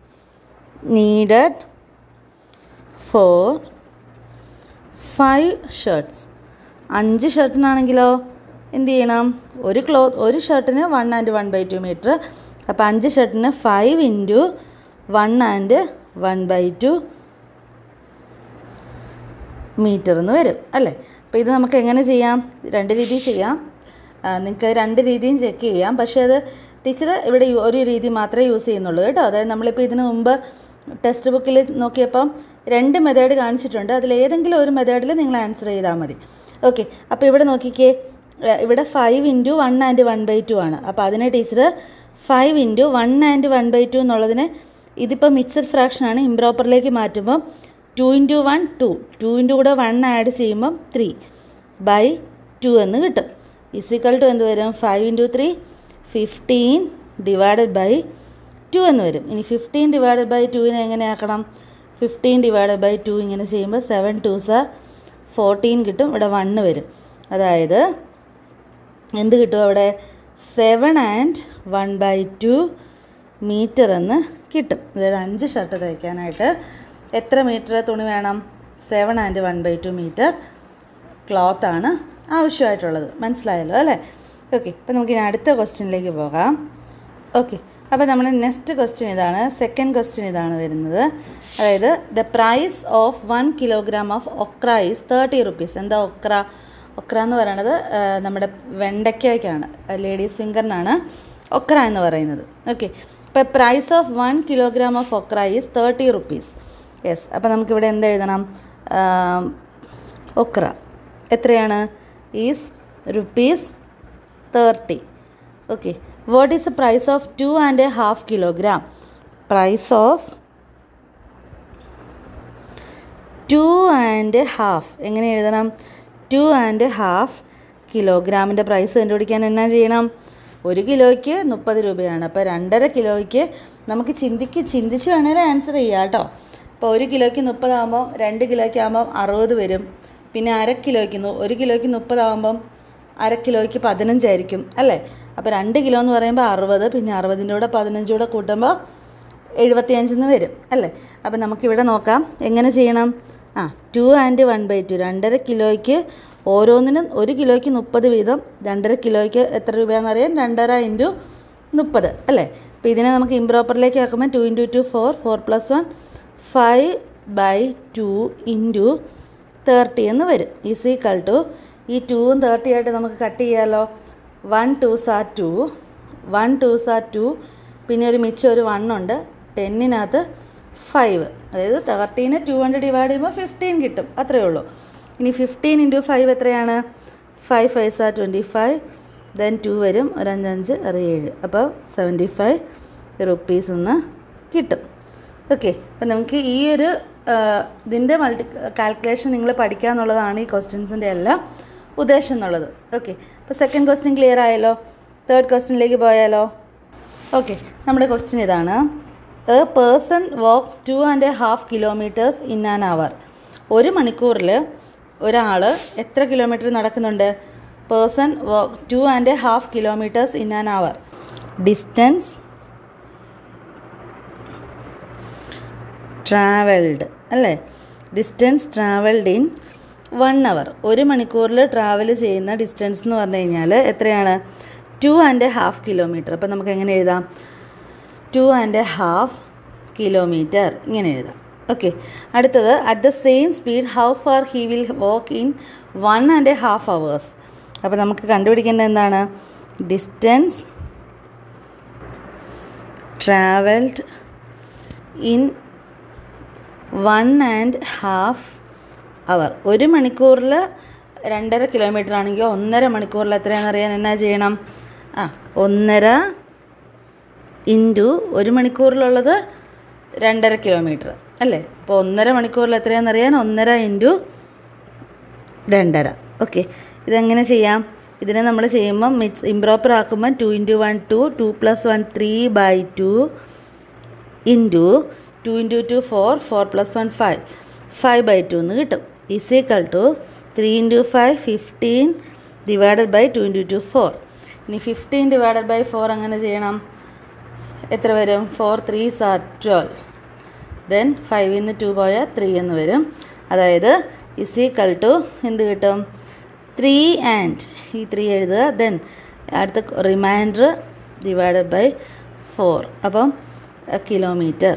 needed for five shirts അഞ്ച് ഷർട്ടിനാണെങ്കിലോ എന്ത് ചെയ്യണം ഒരു ക്ലോത്ത് ഒരു ഷർട്ടിന് one and one by two metre അപ്പോൾ അഞ്ച് ഷർട്ടിന് five into one and one by two metre എന്ന് വരും അല്ലേ അപ്പോൾ ഇത് നമുക്ക് എങ്ങനെ ചെയ്യാം രണ്ട് രീതിയിൽ ചെയ്യാം നിങ്ങൾക്ക് രണ്ട് രീതിയും ചെക്ക് ചെയ്യാം പക്ഷേ അത് ടീച്ചർ ഇവിടെ യു- ഒരു രീതി മാത്രമേ യൂസ് ചെയ്യുന്നുള്ളൂ കേട്ടോ അതായത് നമ്മളിപ്പോൾ ഇതിനു മുമ്പ് ടെക്സ്റ്റ് ബുക്കിൽ നോക്കിയപ്പം രണ്ട് മെത്തേഡ് കാണിച്ചിട്ടുണ്ട് അതിൽ ഏതെങ്കിലും ഒരു മെത്തേഡിൽ നിങ്ങൾ ആൻസർ ചെയ്താൽ മതി ഓക്കെ അപ്പോൾ ഇവിടെ നോക്കിക്കേ ഏഹ് ഇവിടെ five into one and one by two ആണ് അപ്പോൾ അതിനെ teacher five into one and one by two എന്നുള്ളതിന് ഇതിപ്പോൾ മിക്സഡ് ഫ്രാക്ഷനാണ് ഇംപ്രോപ്പറിലേക്ക് മാറ്റുമ്പം ടു ഇൻറ്റു വൺ ടു ടുവിൻ്റെ കൂടെ വൺ ആഡ് ചെയ്യുമ്പം ത്രീ ബൈ ടു എന്ന് കിട്ടും ഇസിക്കൽ ടു എന്ത് വരും five into three fifteen divided by two എന്ന് വരും ഇനി ഫിഫ്റ്റീൻ ഡിവൈഡഡ് ബൈ ടുവിനെ എങ്ങനെ ആക്കണം ഫിഫ്റ്റീൻ ഡിവൈഡഡ് ബൈ ടു ഇങ്ങനെ ചെയ്യുമ്പോൾ സെവൻ ടു സാർ ഫോർട്ടീൻ കിട്ടും ഇവിടെ വണ്ണ് വരും അതായത് എന്ത് കിട്ടും അവിടെ seven and one by two metre എന്ന് കിട്ടും അതായത് അഞ്ച് ഷർട്ട് തയ്ക്കാനായിട്ട് എത്ര മീറ്റർ തുണി വേണം seven and one by two metre ക്ലോത്താണ് ആവശ്യമായിട്ടുള്ളത് മനസ്സിലായല്ലോ അല്ലേ ഓക്കെ അപ്പോൾ നമുക്ക് ഇനി അടുത്ത ക്വസ്റ്റ്യനിലേക്ക് പോകാം ഓക്കെ അപ്പോൾ നമ്മൾ നെക്സ്റ്റ് ക്വസ്റ്റ്യൻ ഇതാണ് സെക്കൻഡ് ക്വസ്റ്റ്യൻ ഇതാണ് വരുന്നത് അതായത് the price of one kilogram of okra is thirty rupees എന്താ ഒക്ര ഒക്ര എന്ന് പറയുന്നത് ആ, നമ്മുടെ വെണ്ടയ്ക്കയ്ക്കാണ് ലേഡീസ് ഫിംഗറിനാണ് ഒക്ര എന്ന് പറയുന്നത് ഓക്കെ അപ്പോൾ price of one kilogram of okra is thirty rupees yes അപ്പോൾ നമുക്കിവിടെ എന്ത് എഴുതണം ഒക്ര എത്രയാണ് is rupees thirty okay what is the price of two and a half kilogram price of two and half എങ്ങനെ എഴുതണം two and half കിലോഗ്രാമിൻ്റെ price കണ്ടുപിടിക്കാൻ എന്നാ ചെയ്യണം ഒരു കിലോയ്ക്ക് മുപ്പത് രൂപയാണ് അപ്പോൾ രണ്ടര കിലോയ്ക്ക് നമുക്ക് ചിന്തിക്ക് ചിന്തിച്ച് വേണേലും ആൻസർ ചെയ്യാം കേട്ടോ അപ്പോൾ ഒരു കിലോയ്ക്ക് മുപ്പതാകുമ്പം രണ്ട് കിലോയ്ക്ക് ആകുമ്പം അറുപത് വരും പിന്നെ അര കിലോയ്ക്ക് നു- ഒരു കിലോയ്ക്ക് മുപ്പതാകുമ്പം അര കിലോയ്ക്ക് പതിനഞ്ചായിരിക്കും അല്ലേ അപ്പോൾ രണ്ട് കിലോ എന്ന് പറയുമ്പോൾ അറുപത് പിന്നെ അറുപതിൻ്റെ കൂടെ പതിനഞ്ച് കൂടെ കൂട്ടുമ്പോൾ എഴുപത്തിയഞ്ചെന്ന് വരും അല്ലേ അപ്പോൾ നമുക്കിവിടെ നോക്കാം എങ്ങനെ ചെയ്യണം ആ two and one by two രണ്ടര കിലോയ്ക്ക് ഓരോന്നിനും ഒരു കിലോയ്ക്ക് മുപ്പത് വീതം രണ്ടര കിലോയ്ക്ക് എത്ര രൂപയാണെന്ന് അറിയാം രണ്ടര ഇൻറ്റു മുപ്പത് അല്ലേ അപ്പോൾ ഇതിനെ നമുക്ക് ഇംപ്രോപ്പറിലേക്ക് ആക്കുമ്പോൾ two into two four four plus one five by two into thirty എന്ന് വരും ഈസ് ഈക്വൽ ടു ഈ ടൂവും തേർട്ടി ആയിട്ട് നമുക്ക് കട്ട് ചെയ്യാമല്ലോ വൺ ടു സാ ടു വൺ ടു സാ ടു പിന്നെ ഒരു മിച്ചം ഒരു വൺ ഉണ്ട് ടെന്നിനകത്ത് ഫൈവ് അതായത് തേർട്ടീന് ടു കൊണ്ട് ഡിവൈഡ് ചെയ്യുമ്പോൾ ഫിഫ്റ്റീൻ കിട്ടും അത്രയേ ഉള്ളൂ ഇനി ഫിഫ്റ്റീൻ ഇൻറ്റു ഫൈവ് എത്രയാണ് ഫൈവ് ഫൈവ് സാ ട്വൻറ്റി ഫൈവ് ദെൻ ടു വരും ഒരു അഞ്ചഞ്ച് ഒരു ഏഴ് അപ്പോൾ സെവൻറ്റി ഫൈവ് റുപ്പീസ് എന്ന് കിട്ടും ഓക്കെ അപ്പം നമുക്ക് ഈ ഒരു ആ, ഇതിൻ്റെ മൾട്ടി കാൽക്കുലേഷൻ നിങ്ങൾ പഠിക്കുക എന്നുള്ളതാണ് ഈ ക്വസ്റ്റ്യൻസിൻ്റെ എല്ലാം ഉദ്ദേശം എന്നുള്ളത് ഓക്കെ അപ്പോൾ സെക്കൻഡ് ക്വസ്റ്റ്യൻ ക്ലിയർ ആയല്ലോ തേർഡ് ക്വസ്റ്റ്യനിലേക്ക് പോയാലോ ഓക്കെ നമ്മുടെ ക്വസ്റ്റ്യൻ ഇതാണ് a person walks two and a half kilometres in an hour ഒരു മണിക്കൂറിൽ ഒരാൾ എത്ര കിലോമീറ്റർ നടക്കുന്നുണ്ട് person walk two and a half kilometres in an hour distance travelled അല്ലേ distance travelled in one hour ഒരു മണിക്കൂറിൽ ട്രാവൽ ചെയ്യുന്ന ഡിസ്റ്റൻസ് എന്ന് പറഞ്ഞു കഴിഞ്ഞാൽ എത്രയാണ് two and a half kilometre അപ്പോൾ നമുക്ക് എങ്ങനെ എഴുതാം two and a half kilometre ഇങ്ങനെ എഴുതാം ഓക്കെ അടുത്തത് at the same speed how far he will walk in one and a half hours അപ്പോൾ നമുക്ക് കണ്ടുപിടിക്കേണ്ടത് എന്താണ് distance travelled in one and half hour ഒരു മണിക്കൂറിൽ രണ്ടര കിലോമീറ്റർ ആണെങ്കിൽ ഒന്നര മണിക്കൂറിൽ എത്രയാണെന്ന് അറിയാൻ എന്നാ ചെയ്യണം ആ ഒന്നര ഇൻറ്റു ഒരു മണിക്കൂറിലുള്ളത് രണ്ടര കിലോമീറ്റർ അല്ലേ അപ്പോൾ ഒന്നര മണിക്കൂറിൽ എത്രയാണെന്ന് അറിയാൻ ഒന്നര ഇൻറ്റു രണ്ടര ഓക്കെ ഇതെങ്ങനെ ചെയ്യാം ഇതിനെ നമ്മൾ ചെയ്യുമ്പം മിക്സ് ഇംപ്രോപ്പർ ആക്കുമ്പോൾ two into one two two plus one three by two into two into two four four plus one five five by two എന്ന് കിട്ടും is equal to three into five fifteen divided by two into two four ഇനി fifteen divided by four അങ്ങനെ ചെയ്യണം എത്ര വരും four three സാർ twelve then ഫൈവിൽ നിന്ന് ടു പോയാൽ ത്രീ എന്ന് വരും അതായത് ഇസ് ഈക്വൽ ടു എന്ത് കിട്ടും ത്രീ ആൻഡ് ഈ ത്രീ എഴുതുക ദെൻ അടുത്ത റിമൈൻഡർ ഡിവൈഡഡ് ബൈ ഫോർ അപ്പം കിലോമീറ്റർ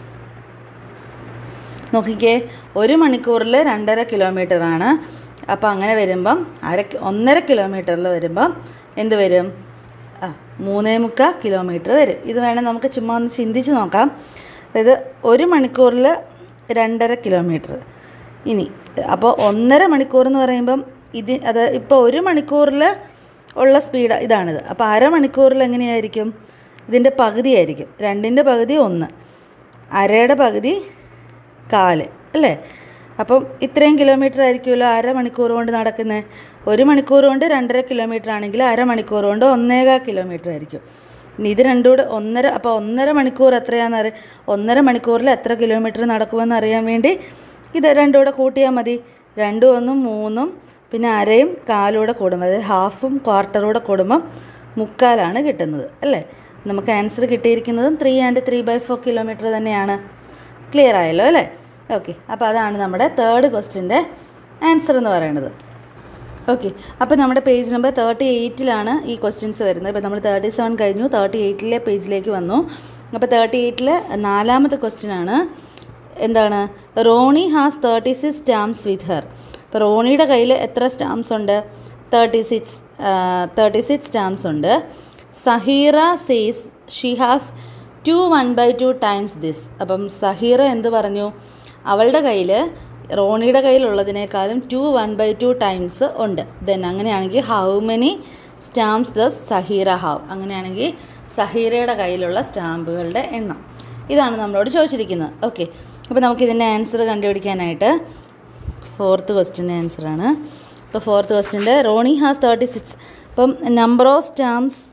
നോക്കിക്കേ ഒരു മണിക്കൂറിൽ രണ്ടര കിലോമീറ്റർ ആണ് അപ്പോൾ അങ്ങനെ വരുമ്പം അര ഒന്നര കിലോമീറ്ററിൽ വരുമ്പം എന്ത് വരും ആ മൂന്നേ മുക്കാൽ കിലോമീറ്റർ വരും ഇത് വേണേൽ നമുക്ക് ചുമ്മാ ഒന്ന് ചിന്തിച്ച് നോക്കാം അതായത് ഒരു മണിക്കൂറിൽ രണ്ടര കിലോമീറ്റർ ഇനി അപ്പോൾ ഒന്നര മണിക്കൂർ എന്ന് പറയുമ്പം ഇത് അത് ഇപ്പോൾ ഒരു മണിക്കൂറിൽ ഉള്ള സ്പീഡ് ഇതാണിത് അപ്പോൾ അരമണിക്കൂറിൽ എങ്ങനെയായിരിക്കും ഇതിൻ്റെ പകുതിയായിരിക്കും രണ്ടിൻ്റെ പകുതി ഒന്ന് അരയുടെ പകുതി കാല് അല്ലേ അപ്പം ഇത്രയും കിലോമീറ്റർ ആയിരിക്കുമല്ലോ അരമണിക്കൂർ കൊണ്ട് നടക്കുന്നത് ഒരു മണിക്കൂർ കൊണ്ട് രണ്ടര കിലോമീറ്റർ ആണെങ്കിൽ അരമണിക്കൂർ കൊണ്ട് ഒന്നേകാൽ കിലോമീറ്റർ ആയിരിക്കും ഇനി ഇത് രണ്ടും കൂടെ ഒന്നര അപ്പോൾ ഒന്നര മണിക്കൂർ എത്രയാണെന്ന് അറിയാം ഒന്നര മണിക്കൂറിൽ എത്ര കിലോമീറ്റർ നടക്കുമെന്ന് അറിയാൻ വേണ്ടി ഇത് രണ്ടും കൂടെ കൂട്ടിയാൽ മതി രണ്ടും ഒന്നും മൂന്നും പിന്നെ അരയും കാലൂടെ കൂടുമ്പോൾ അതായത് ഹാഫും ക്വാർട്ടറൂടെ കൂടുമ്പം മുക്കാലാണ് കിട്ടുന്നത് അല്ലേ നമുക്ക് ആൻസർ കിട്ടിയിരിക്കുന്നതും three and three by four kilometre തന്നെയാണ് ക്ലിയർ ആയല്ലോ അല്ലേ ഓക്കെ അപ്പോൾ അതാണ് നമ്മുടെ തേർഡ് ക്വസ്റ്റിൻ്റെ ആൻസർ എന്ന് പറയുന്നത് ഓക്കെ അപ്പോൾ നമ്മുടെ പേജ് നമ്പർ തേർട്ടി എയ്റ്റിലാണ് ഈ ക്വസ്റ്റ്യൻസ് വരുന്നത് ഇപ്പോൾ നമ്മൾ തേർട്ടി സെവൻ കഴിഞ്ഞു തേർട്ടി എയ്റ്റിലെ പേജിലേക്ക് വന്നു അപ്പോൾ തേർട്ടി എയ്റ്റിലെ നാലാമത്തെ ക്വസ്റ്റ്യൻ ആണ് എന്താണ് Ronnie has thirty six stamps with her ഇപ്പോൾ റോണിയുടെ കയ്യിൽ എത്ര സ്റ്റാമ്പ്സ് ഉണ്ട് thirty six thirty six stamps ഉണ്ട് Zaheera says she has two one by two times this അപ്പം സഹീറ എന്ത് പറഞ്ഞു അവളുടെ കയ്യിൽ റോണിയുടെ കയ്യിലുള്ളതിനേക്കാളും two one by two times ഉണ്ട് ദെൻ അങ്ങനെയാണെങ്കിൽ how many stamps the Zaheera have അങ്ങനെയാണെങ്കിൽ സഹീറയുടെ കയ്യിലുള്ള സ്റ്റാമ്പുകളുടെ എണ്ണം ഇതാണ് നമ്മളോട് ചോദിച്ചിരിക്കുന്നത് ഓക്കെ അപ്പോൾ നമുക്കിതിൻ്റെ ആൻസർ കണ്ടുപിടിക്കാനായിട്ട് ഫോർത്ത് ക്വസ്റ്റിൻ്റെ ആൻസറാണ് ഇപ്പോൾ ഫോർത്ത് ക്വസ്റ്റിൻ്റെ റോണി ഹാസ് തേർട്ടി സിക്സ് അപ്പം number of stamps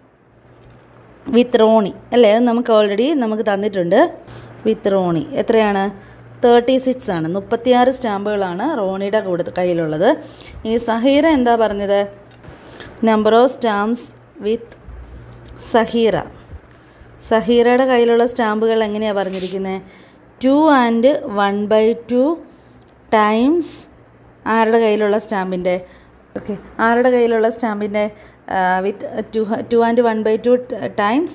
with Ronnie അല്ലേ അത് നമുക്ക് ഓൾറെഡി നമുക്ക് തന്നിട്ടുണ്ട് വിത്ത് റോണി എത്രയാണ് തേർട്ടി സിക്സ് ആണ് മുപ്പത്തിയാറ് സ്റ്റാമ്പുകളാണ് റോണിയുടെ കൂടെ കയ്യിലുള്ളത് ഇനി സഹീറ എന്താ പറഞ്ഞത് number of stamps with Zaheera സഹീറയുടെ കയ്യിലുള്ള സ്റ്റാമ്പുകൾ എങ്ങനെയാണ് പറഞ്ഞിരിക്കുന്നത് two and one by two times ആരുടെ കയ്യിലുള്ള സ്റ്റാമ്പിൻ്റെ ഓക്കെ ആരുടെ കയ്യിലുള്ള സ്റ്റാമ്പിൻ്റെ with two two and one by two times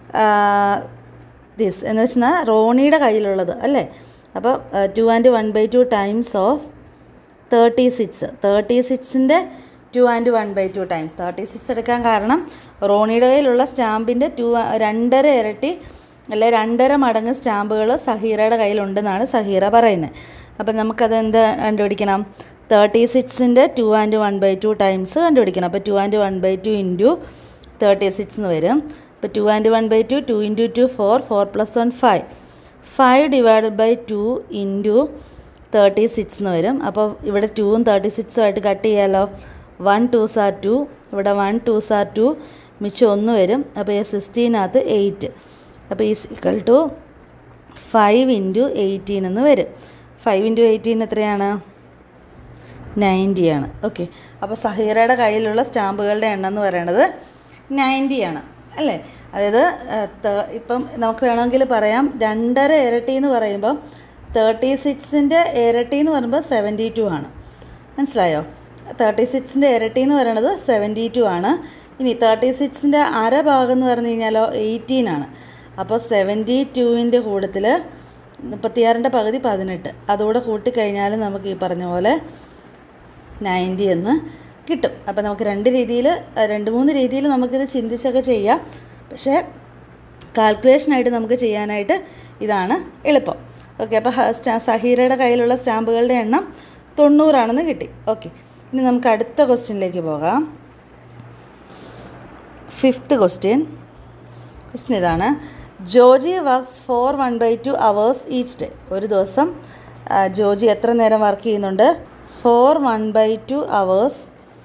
this എന്ന് വെച്ചാൽ റോണിയുടെ കയ്യിലുള്ളത് അല്ലേ അപ്പോൾ two and one by two times of thirty six thirty സിക്സിൻ്റെ two and one by two times thirty six എടുക്കാൻ കാരണം റോണിയുടെ കയ്യിലുള്ള സ്റ്റാമ്പിൻ്റെ ടു രണ്ടര ഇരട്ടി അല്ലെ രണ്ടര മടങ്ങ് സ്റ്റാമ്പുകൾ സഹീറയുടെ കയ്യിലുണ്ടെന്നാണ് സഹീറ പറയുന്നത് അപ്പം നമുക്കത് എന്ത് കണ്ടുപിടിക്കണം തേർട്ടി സിക്സിൻ്റെ two and one by two times കണ്ടുപിടിക്കണം അപ്പോൾ two and one by two into thirty six എന്ന് വരും അപ്പോൾ two and one by two two into two four four plus one five five divided by two into thirty six എന്ന് വരും അപ്പോൾ ഇവിടെ ടൂവും തേർട്ടി സിക്സും ആയിട്ട് കട്ട് ചെയ്യാമല്ലോ വൺ ടു സാർ ടു ഇവിടെ വൺ ടു സാർ ടു മിച്ചം ഒന്ന് വരും അപ്പോൾ ഈ സിക്സ്റ്റീനകത്ത് എയ്റ്റ് അപ്പോൾ ഈ equal to five into eighteen എന്ന് വരും ഫൈവ് ഇൻറ്റു എയ്റ്റീൻ എത്രയാണ് നയൻറ്റി ആണ് ഓക്കെ അപ്പോൾ സഹീറയുടെ കയ്യിലുള്ള സ്റ്റാമ്പുകളുടെ എണ്ണം എന്ന് പറയുന്നത് നയൻറ്റി ആണ് അല്ലേ അതായത് ഏഹ്, ത- ഇപ്പം നമുക്ക് വേണമെങ്കിൽ പറയാം രണ്ടര ഇരട്ടി എന്ന് പറയുമ്പം തേർട്ടി സിക്സിൻ്റെ ഇരട്ടി എന്ന് പറയുമ്പോൾ സെവൻറ്റി ടു ആണ് മനസ്സിലായോ തേർട്ടി സിക്സിൻ്റെ ഇരട്ടി എന്ന് പറയുന്നത് സെവൻറ്റി ടു ആണ് ഇനി തേർട്ടി സിക്സിൻ്റെ അര ഭാഗം എന്ന് പറഞ്ഞു കഴിഞ്ഞാലോ എയ്റ്റീൻ ആണ് അപ്പോൾ സെവൻറ്റി ടുവിൻ്റെ കൂട്ടത്തിൽ മുപ്പത്തിയാറിൻ്റെ പകുതി പതിനെട്ട് അതുകൂടെ കൂട്ടിക്കഴിഞ്ഞാൽ നമുക്ക് ഈ പറഞ്ഞ പോലെ നയൻറ്റി എന്ന് കിട്ടും അപ്പോൾ നമുക്ക് രണ്ട് രീതിയിൽ രണ്ട് മൂന്ന് രീതിയിൽ നമുക്കിത് ചിന്തിച്ചൊക്കെ ചെയ്യാം പക്ഷേ കാൽക്കുലേഷനായിട്ട് നമുക്ക് ചെയ്യാനായിട്ട് ഇതാണ് എളുപ്പം ഓക്കെ അപ്പോൾ ഹ- സ്റ്റാ- സഹീറയുടെ കയ്യിലുള്ള സ്റ്റാമ്പുകളുടെ എണ്ണം തൊണ്ണൂറാണെന്ന് കിട്ടി ഓക്കെ ഇനി നമുക്ക് അടുത്ത ക്വസ്റ്റ്യനിലേക്ക് പോകാം ഫിഫ്ത്ത് ക്വസ്റ്റ്യൻ ക്വസ്റ്റ്യൻ ഇതാണ് Joji works four one by two hours each day ഒരു ദിവസം ആ, ജോജി എത്ര നേരം വർക്ക് ചെയ്യുന്നുണ്ട് four one by two hours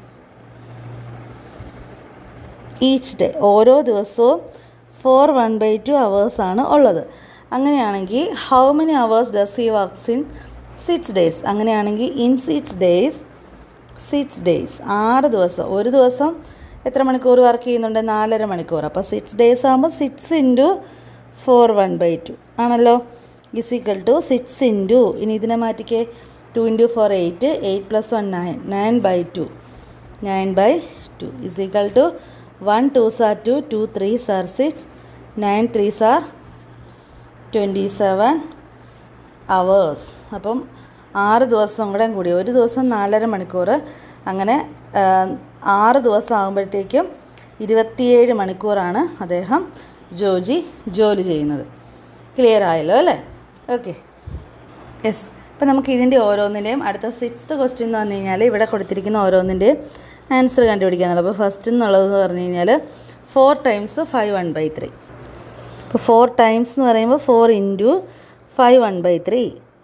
each day ഓരോ ദിവസവും ഫോർ വൺ ബൈ ടു അവേഴ്സാണ് ഉള്ളത് അങ്ങനെയാണെങ്കിൽ how many hours does he works in six days അങ്ങനെയാണെങ്കിൽ in six days six days ആറ് ദിവസം ഒരു ദിവസം എത്ര മണിക്കൂർ വർക്ക് ചെയ്യുന്നുണ്ട് നാലര മണിക്കൂർ അപ്പോൾ സിക്സ് ഡേയ്സ് ആകുമ്പോൾ six into four one by two ആണല്ലോ is equal to six into ഇനി ഇതിനെ മാറ്റിക്കേ two into four eight eight plus one nine nine by two nine by two is equal to one two sir two two three സാർ six nine three സാർ twenty seven hours അപ്പം ആറ് ദിവസം കൂടെ കൂടി ഒരു ദിവസം നാലര മണിക്കൂർ അങ്ങനെ ആ, ആറ് ദിവസം ആകുമ്പോഴത്തേക്കും ഇരുപത്തിയേഴ് മണിക്കൂറാണ് അദ്ദേഹം ജോജി ജോലി ചെയ്യുന്നത് ക്ലിയർ ആയല്ലോ അല്ലേ ഓക്കെ യെസ് അപ്പം നമുക്ക് ഇതിൻ്റെ ഓരോന്നിൻ്റെയും അടുത്ത സിക്സ്ത് ക്വസ്റ്റ്യൻ എന്ന് പറഞ്ഞു കഴിഞ്ഞാൽ ഇവിടെ കൊടുത്തിരിക്കുന്ന ഓരോന്നിൻ്റെയും ആൻസർ കണ്ടുപിടിക്കാന്നുള്ളത് അപ്പോൾ ഫസ്റ്റ് എന്നുള്ളതെന്ന് പറഞ്ഞു കഴിഞ്ഞാൽ four times five one by three ഇപ്പോൾ ഫോർ ടൈംസ് എന്ന് പറയുമ്പോൾ four into five one by three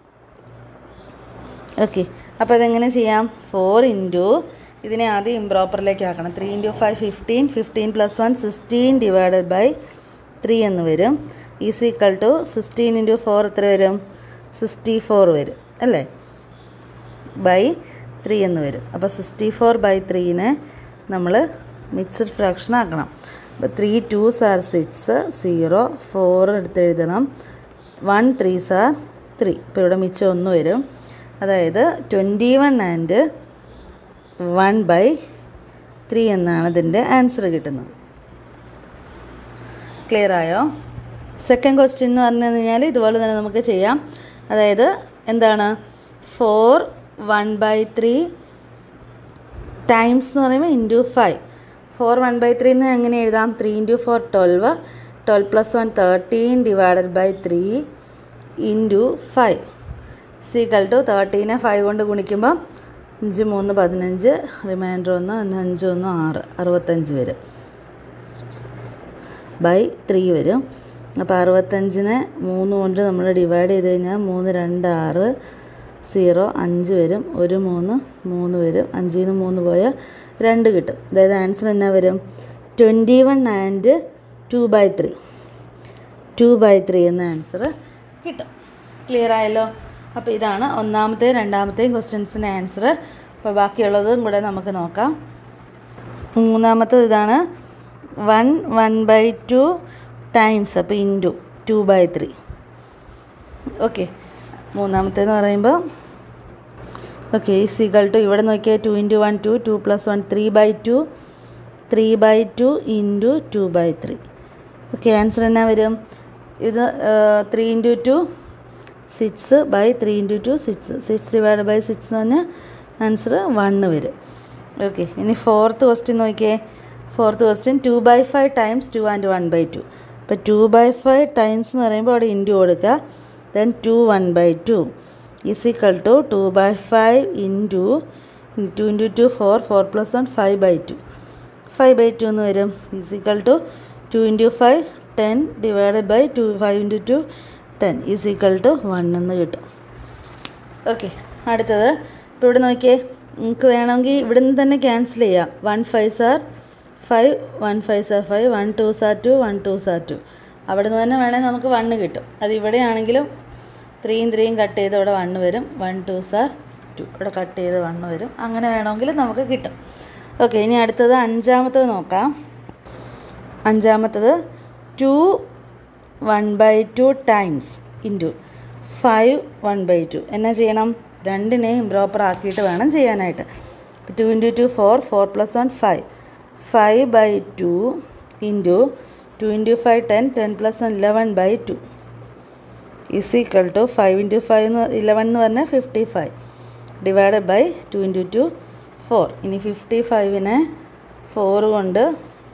okay അപ്പോൾ അതെങ്ങനെ ചെയ്യാം ഫോർ ഇൻറ്റു ഇതിനെ ആദ്യം ഇംപ്രോപ്പറിലേക്ക് ആക്കണം three into five fifteen fifteen plus one sixteen divided by three എന്ന് വരും is equal to sixteen into four എത്ര വരും സിക്സ്റ്റി ഫോർ വരും അല്ലേ ബൈ ത്രീ എന്ന് വരും അപ്പോൾ സിക്സ്റ്റി ഫോർ ബൈ ത്രീനെ നമ്മൾ മിക്സഡ് ഫ്രാക്ഷൻ ആക്കണം അപ്പോൾ ത്രീ ടു സാർ സിക്സ് സീറോ ഫോർ എടുത്ത് എഴുതണം വൺ ത്രീ സാർ ത്രീ ഇപ്പോൾ ഇവിടെ മിച്ചം ഒന്ന് വരും അതായത് twenty one and one by three എന്നാണ് ഇതിൻ്റെ ആൻസർ കിട്ടുന്നത് ക്ലിയർ ആയോ സെക്കൻഡ് ക്വസ്റ്റ്യൻ എന്ന് പറഞ്ഞു കഴിഞ്ഞാൽ ഇതുപോലെ തന്നെ നമുക്ക് ചെയ്യാം അതായത് എന്താണ് four one by three times എന്ന് പറയുമ്പോൾ into five four one by three എന്ന് എങ്ങനെ എഴുതാം three into four twelve twelve plus one thirteen divided by three into five equal to തേർട്ടീനെ ഫൈവ് കൊണ്ട് ഗുണിക്കുമ്പോൾ അഞ്ച് മൂന്ന് പതിനഞ്ച് റിമൈൻഡർ ഒന്ന് ഒന്ന് അഞ്ച് ഒന്ന് ആറ് അറുപത്തഞ്ച് വരും ബൈ ത്രീ വരും അപ്പോൾ അറുപത്തഞ്ചിനെ മൂന്ന് കൊണ്ട് നമ്മൾ ഡിവൈഡ് ചെയ്ത് കഴിഞ്ഞാൽ മൂന്ന് രണ്ട് ആറ് സീറോ അഞ്ച് വരും ഒരു മൂന്ന് മൂന്ന് വരും അഞ്ചിൽ നിന്ന് മൂന്ന് പോയാൽ രണ്ട് കിട്ടും അതായത് ആൻസർ എന്നാ വരും twenty one and two by three two by three എന്ന ആൻസർ കിട്ടും ക്ലിയർ ആയല്ലോ അപ്പോൾ ഇതാണ് ഒന്നാമത്തെയും രണ്ടാമത്തെയും ക്വസ്റ്റ്യൻസിൻ്റെ ആൻസർ അപ്പോൾ ബാക്കിയുള്ളതും കൂടെ നമുക്ക് നോക്കാം മൂന്നാമത്തത് ഇതാണ് one one by two times അപ്പോൾ into two by three okay മൂന്നാമത്തേന്ന് പറയുമ്പോൾ ഓക്കെ ഈ സികൾ ടു ഇവിടെ നോക്കിയാൽ two into one two two plus one three by two three by two into two by three okay answer എന്നാ വരും ഇത് three into two six by three into two six six divide by six എന്ന് പറഞ്ഞാൽ answer one വരും okay ഇനി fourth question നോക്കിയേ fourth question to by five times two and one by two ഇപ്പോൾ two by five times എന്ന് പറയുമ്പോൾ അവിടെ into കൊടുക്കുക then two one by two is equal to two by five into two into two four four plus one five by two five by two എന്ന് വരും is equal to two into five ten divided by two five into two ten is equal to one എന്ന് കിട്ടും okay അടുത്തത് ഇപ്പോൾ ഇവിടെ നോക്കിയേ നിങ്ങൾക്ക് വേണമെങ്കിൽ ഇവിടെ നിന്ന് തന്നെ ക്യാൻസൽ ചെയ്യാം വൺ ഫൈവ് സാർ ഫൈവ് വൺ ഫൈവ് സാർ five one two sir two one two sir two അവിടെ നിന്ന് തന്നെ വേണേൽ നമുക്ക് വണ്ണ് കിട്ടും അത് ഇവിടെയാണെങ്കിലും ത്രീയും ത്രീയും കട്ട് ചെയ്ത് ഇവിടെ വണ്ണ് വരും വൺ ടു സാർ ടു ഇവിടെ കട്ട് ചെയ്ത് വണ്ണ് വരും അങ്ങനെ വേണമെങ്കിൽ നമുക്ക് കിട്ടും ഓക്കെ ഇനി അടുത്തത് അഞ്ചാമത്തത് നോക്കാം അഞ്ചാമത്തത് two one by two times into five one by two എന്നാ ചെയ്യണം രണ്ടിനെയും ഇംപ്രോപ്പർ ആക്കിയിട്ട് വേണം ചെയ്യാനായിട്ട് two into two four four plus one five five by two into two into five ten ten plus one eleven by two is equal to five into five എന്ന് eleven എന്ന് പറഞ്ഞാൽ fifty five divided by two into two four ഇനി fifty ഫൈവിനെ four കൊണ്ട്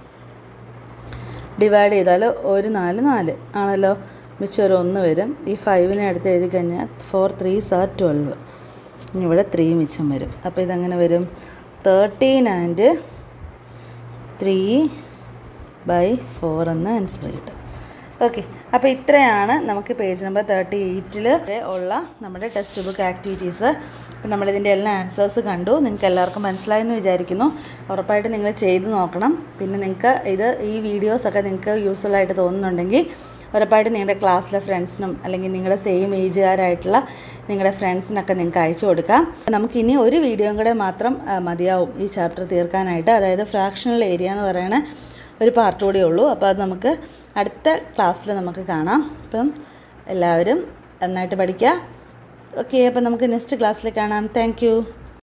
divide ചെയ്താൽ ഒരു നാല് നാല് ആണല്ലോ മിച്ചം ഒരു ഒന്ന് വരും ഈ ഫൈവിനെ അടുത്ത് എഴുതി കഴിഞ്ഞാൽ ഫോർ ത്രീ സാർ ട്വൽവ് ഇനി ഇവിടെ ത്രീ മിച്ചം വരും അപ്പോൾ ഇതെങ്ങനെ വരും thirteen and three by four എന്ന ആൻസർ കിട്ടും ഓക്കെ അപ്പോൾ ഇത്രയാണ് നമുക്ക് പേജ് നമ്പർ തേർട്ടി എയ്റ്റിൽ ഉള്ള നമ്മുടെ ടെക്സ്റ്റ് ബുക്ക് ആക്ടിവിറ്റീസ് അപ്പം നമ്മളിതിൻ്റെ എല്ലാ ആൻസേഴ്സ് കണ്ടു നിങ്ങൾക്ക് എല്ലാവർക്കും മനസ്സിലായെന്ന് വിചാരിക്കുന്നു ഉറപ്പായിട്ട് നിങ്ങൾ ചെയ്ത് നോക്കണം പിന്നെ നിങ്ങൾക്ക് ഇത് ഈ വീഡിയോസൊക്കെ നിങ്ങൾക്ക് യൂസ്ഫുൾ ആയിട്ട് തോന്നുന്നുണ്ടെങ്കിൽ ഉറപ്പായിട്ട് നിങ്ങളുടെ ക്ലാസ്സിലെ ഫ്രണ്ട്സിനും അല്ലെങ്കിൽ നിങ്ങളുടെ സെയിം ഏജുകാരായിട്ടുള്ള നിങ്ങളുടെ ഫ്രണ്ട്സിനൊക്കെ നിങ്ങൾക്ക് അയച്ചു കൊടുക്കാം നമുക്കിനി ഒരു വീഡിയോയും കൂടെ മാത്രം ആ, മതിയാവും ഈ ചാപ്റ്റർ തീർക്കാനായിട്ട് അതായത് ഫ്രാക്ഷണൽ ഏരിയ എന്ന് പറയുന്ന ഒരു പാർട്ട് കൂടിയേ ഉള്ളൂ അപ്പോൾ അത് നമുക്ക് അടുത്ത ക്ലാസ്സിൽ നമുക്ക് കാണാം അപ്പം എല്ലാവരും നന്നായിട്ട് പഠിക്കുക ഓക്കെ അപ്പം നമുക്ക് നെക്സ്റ്റ് ക്ലാസ്സിൽ കാണാം താങ്ക്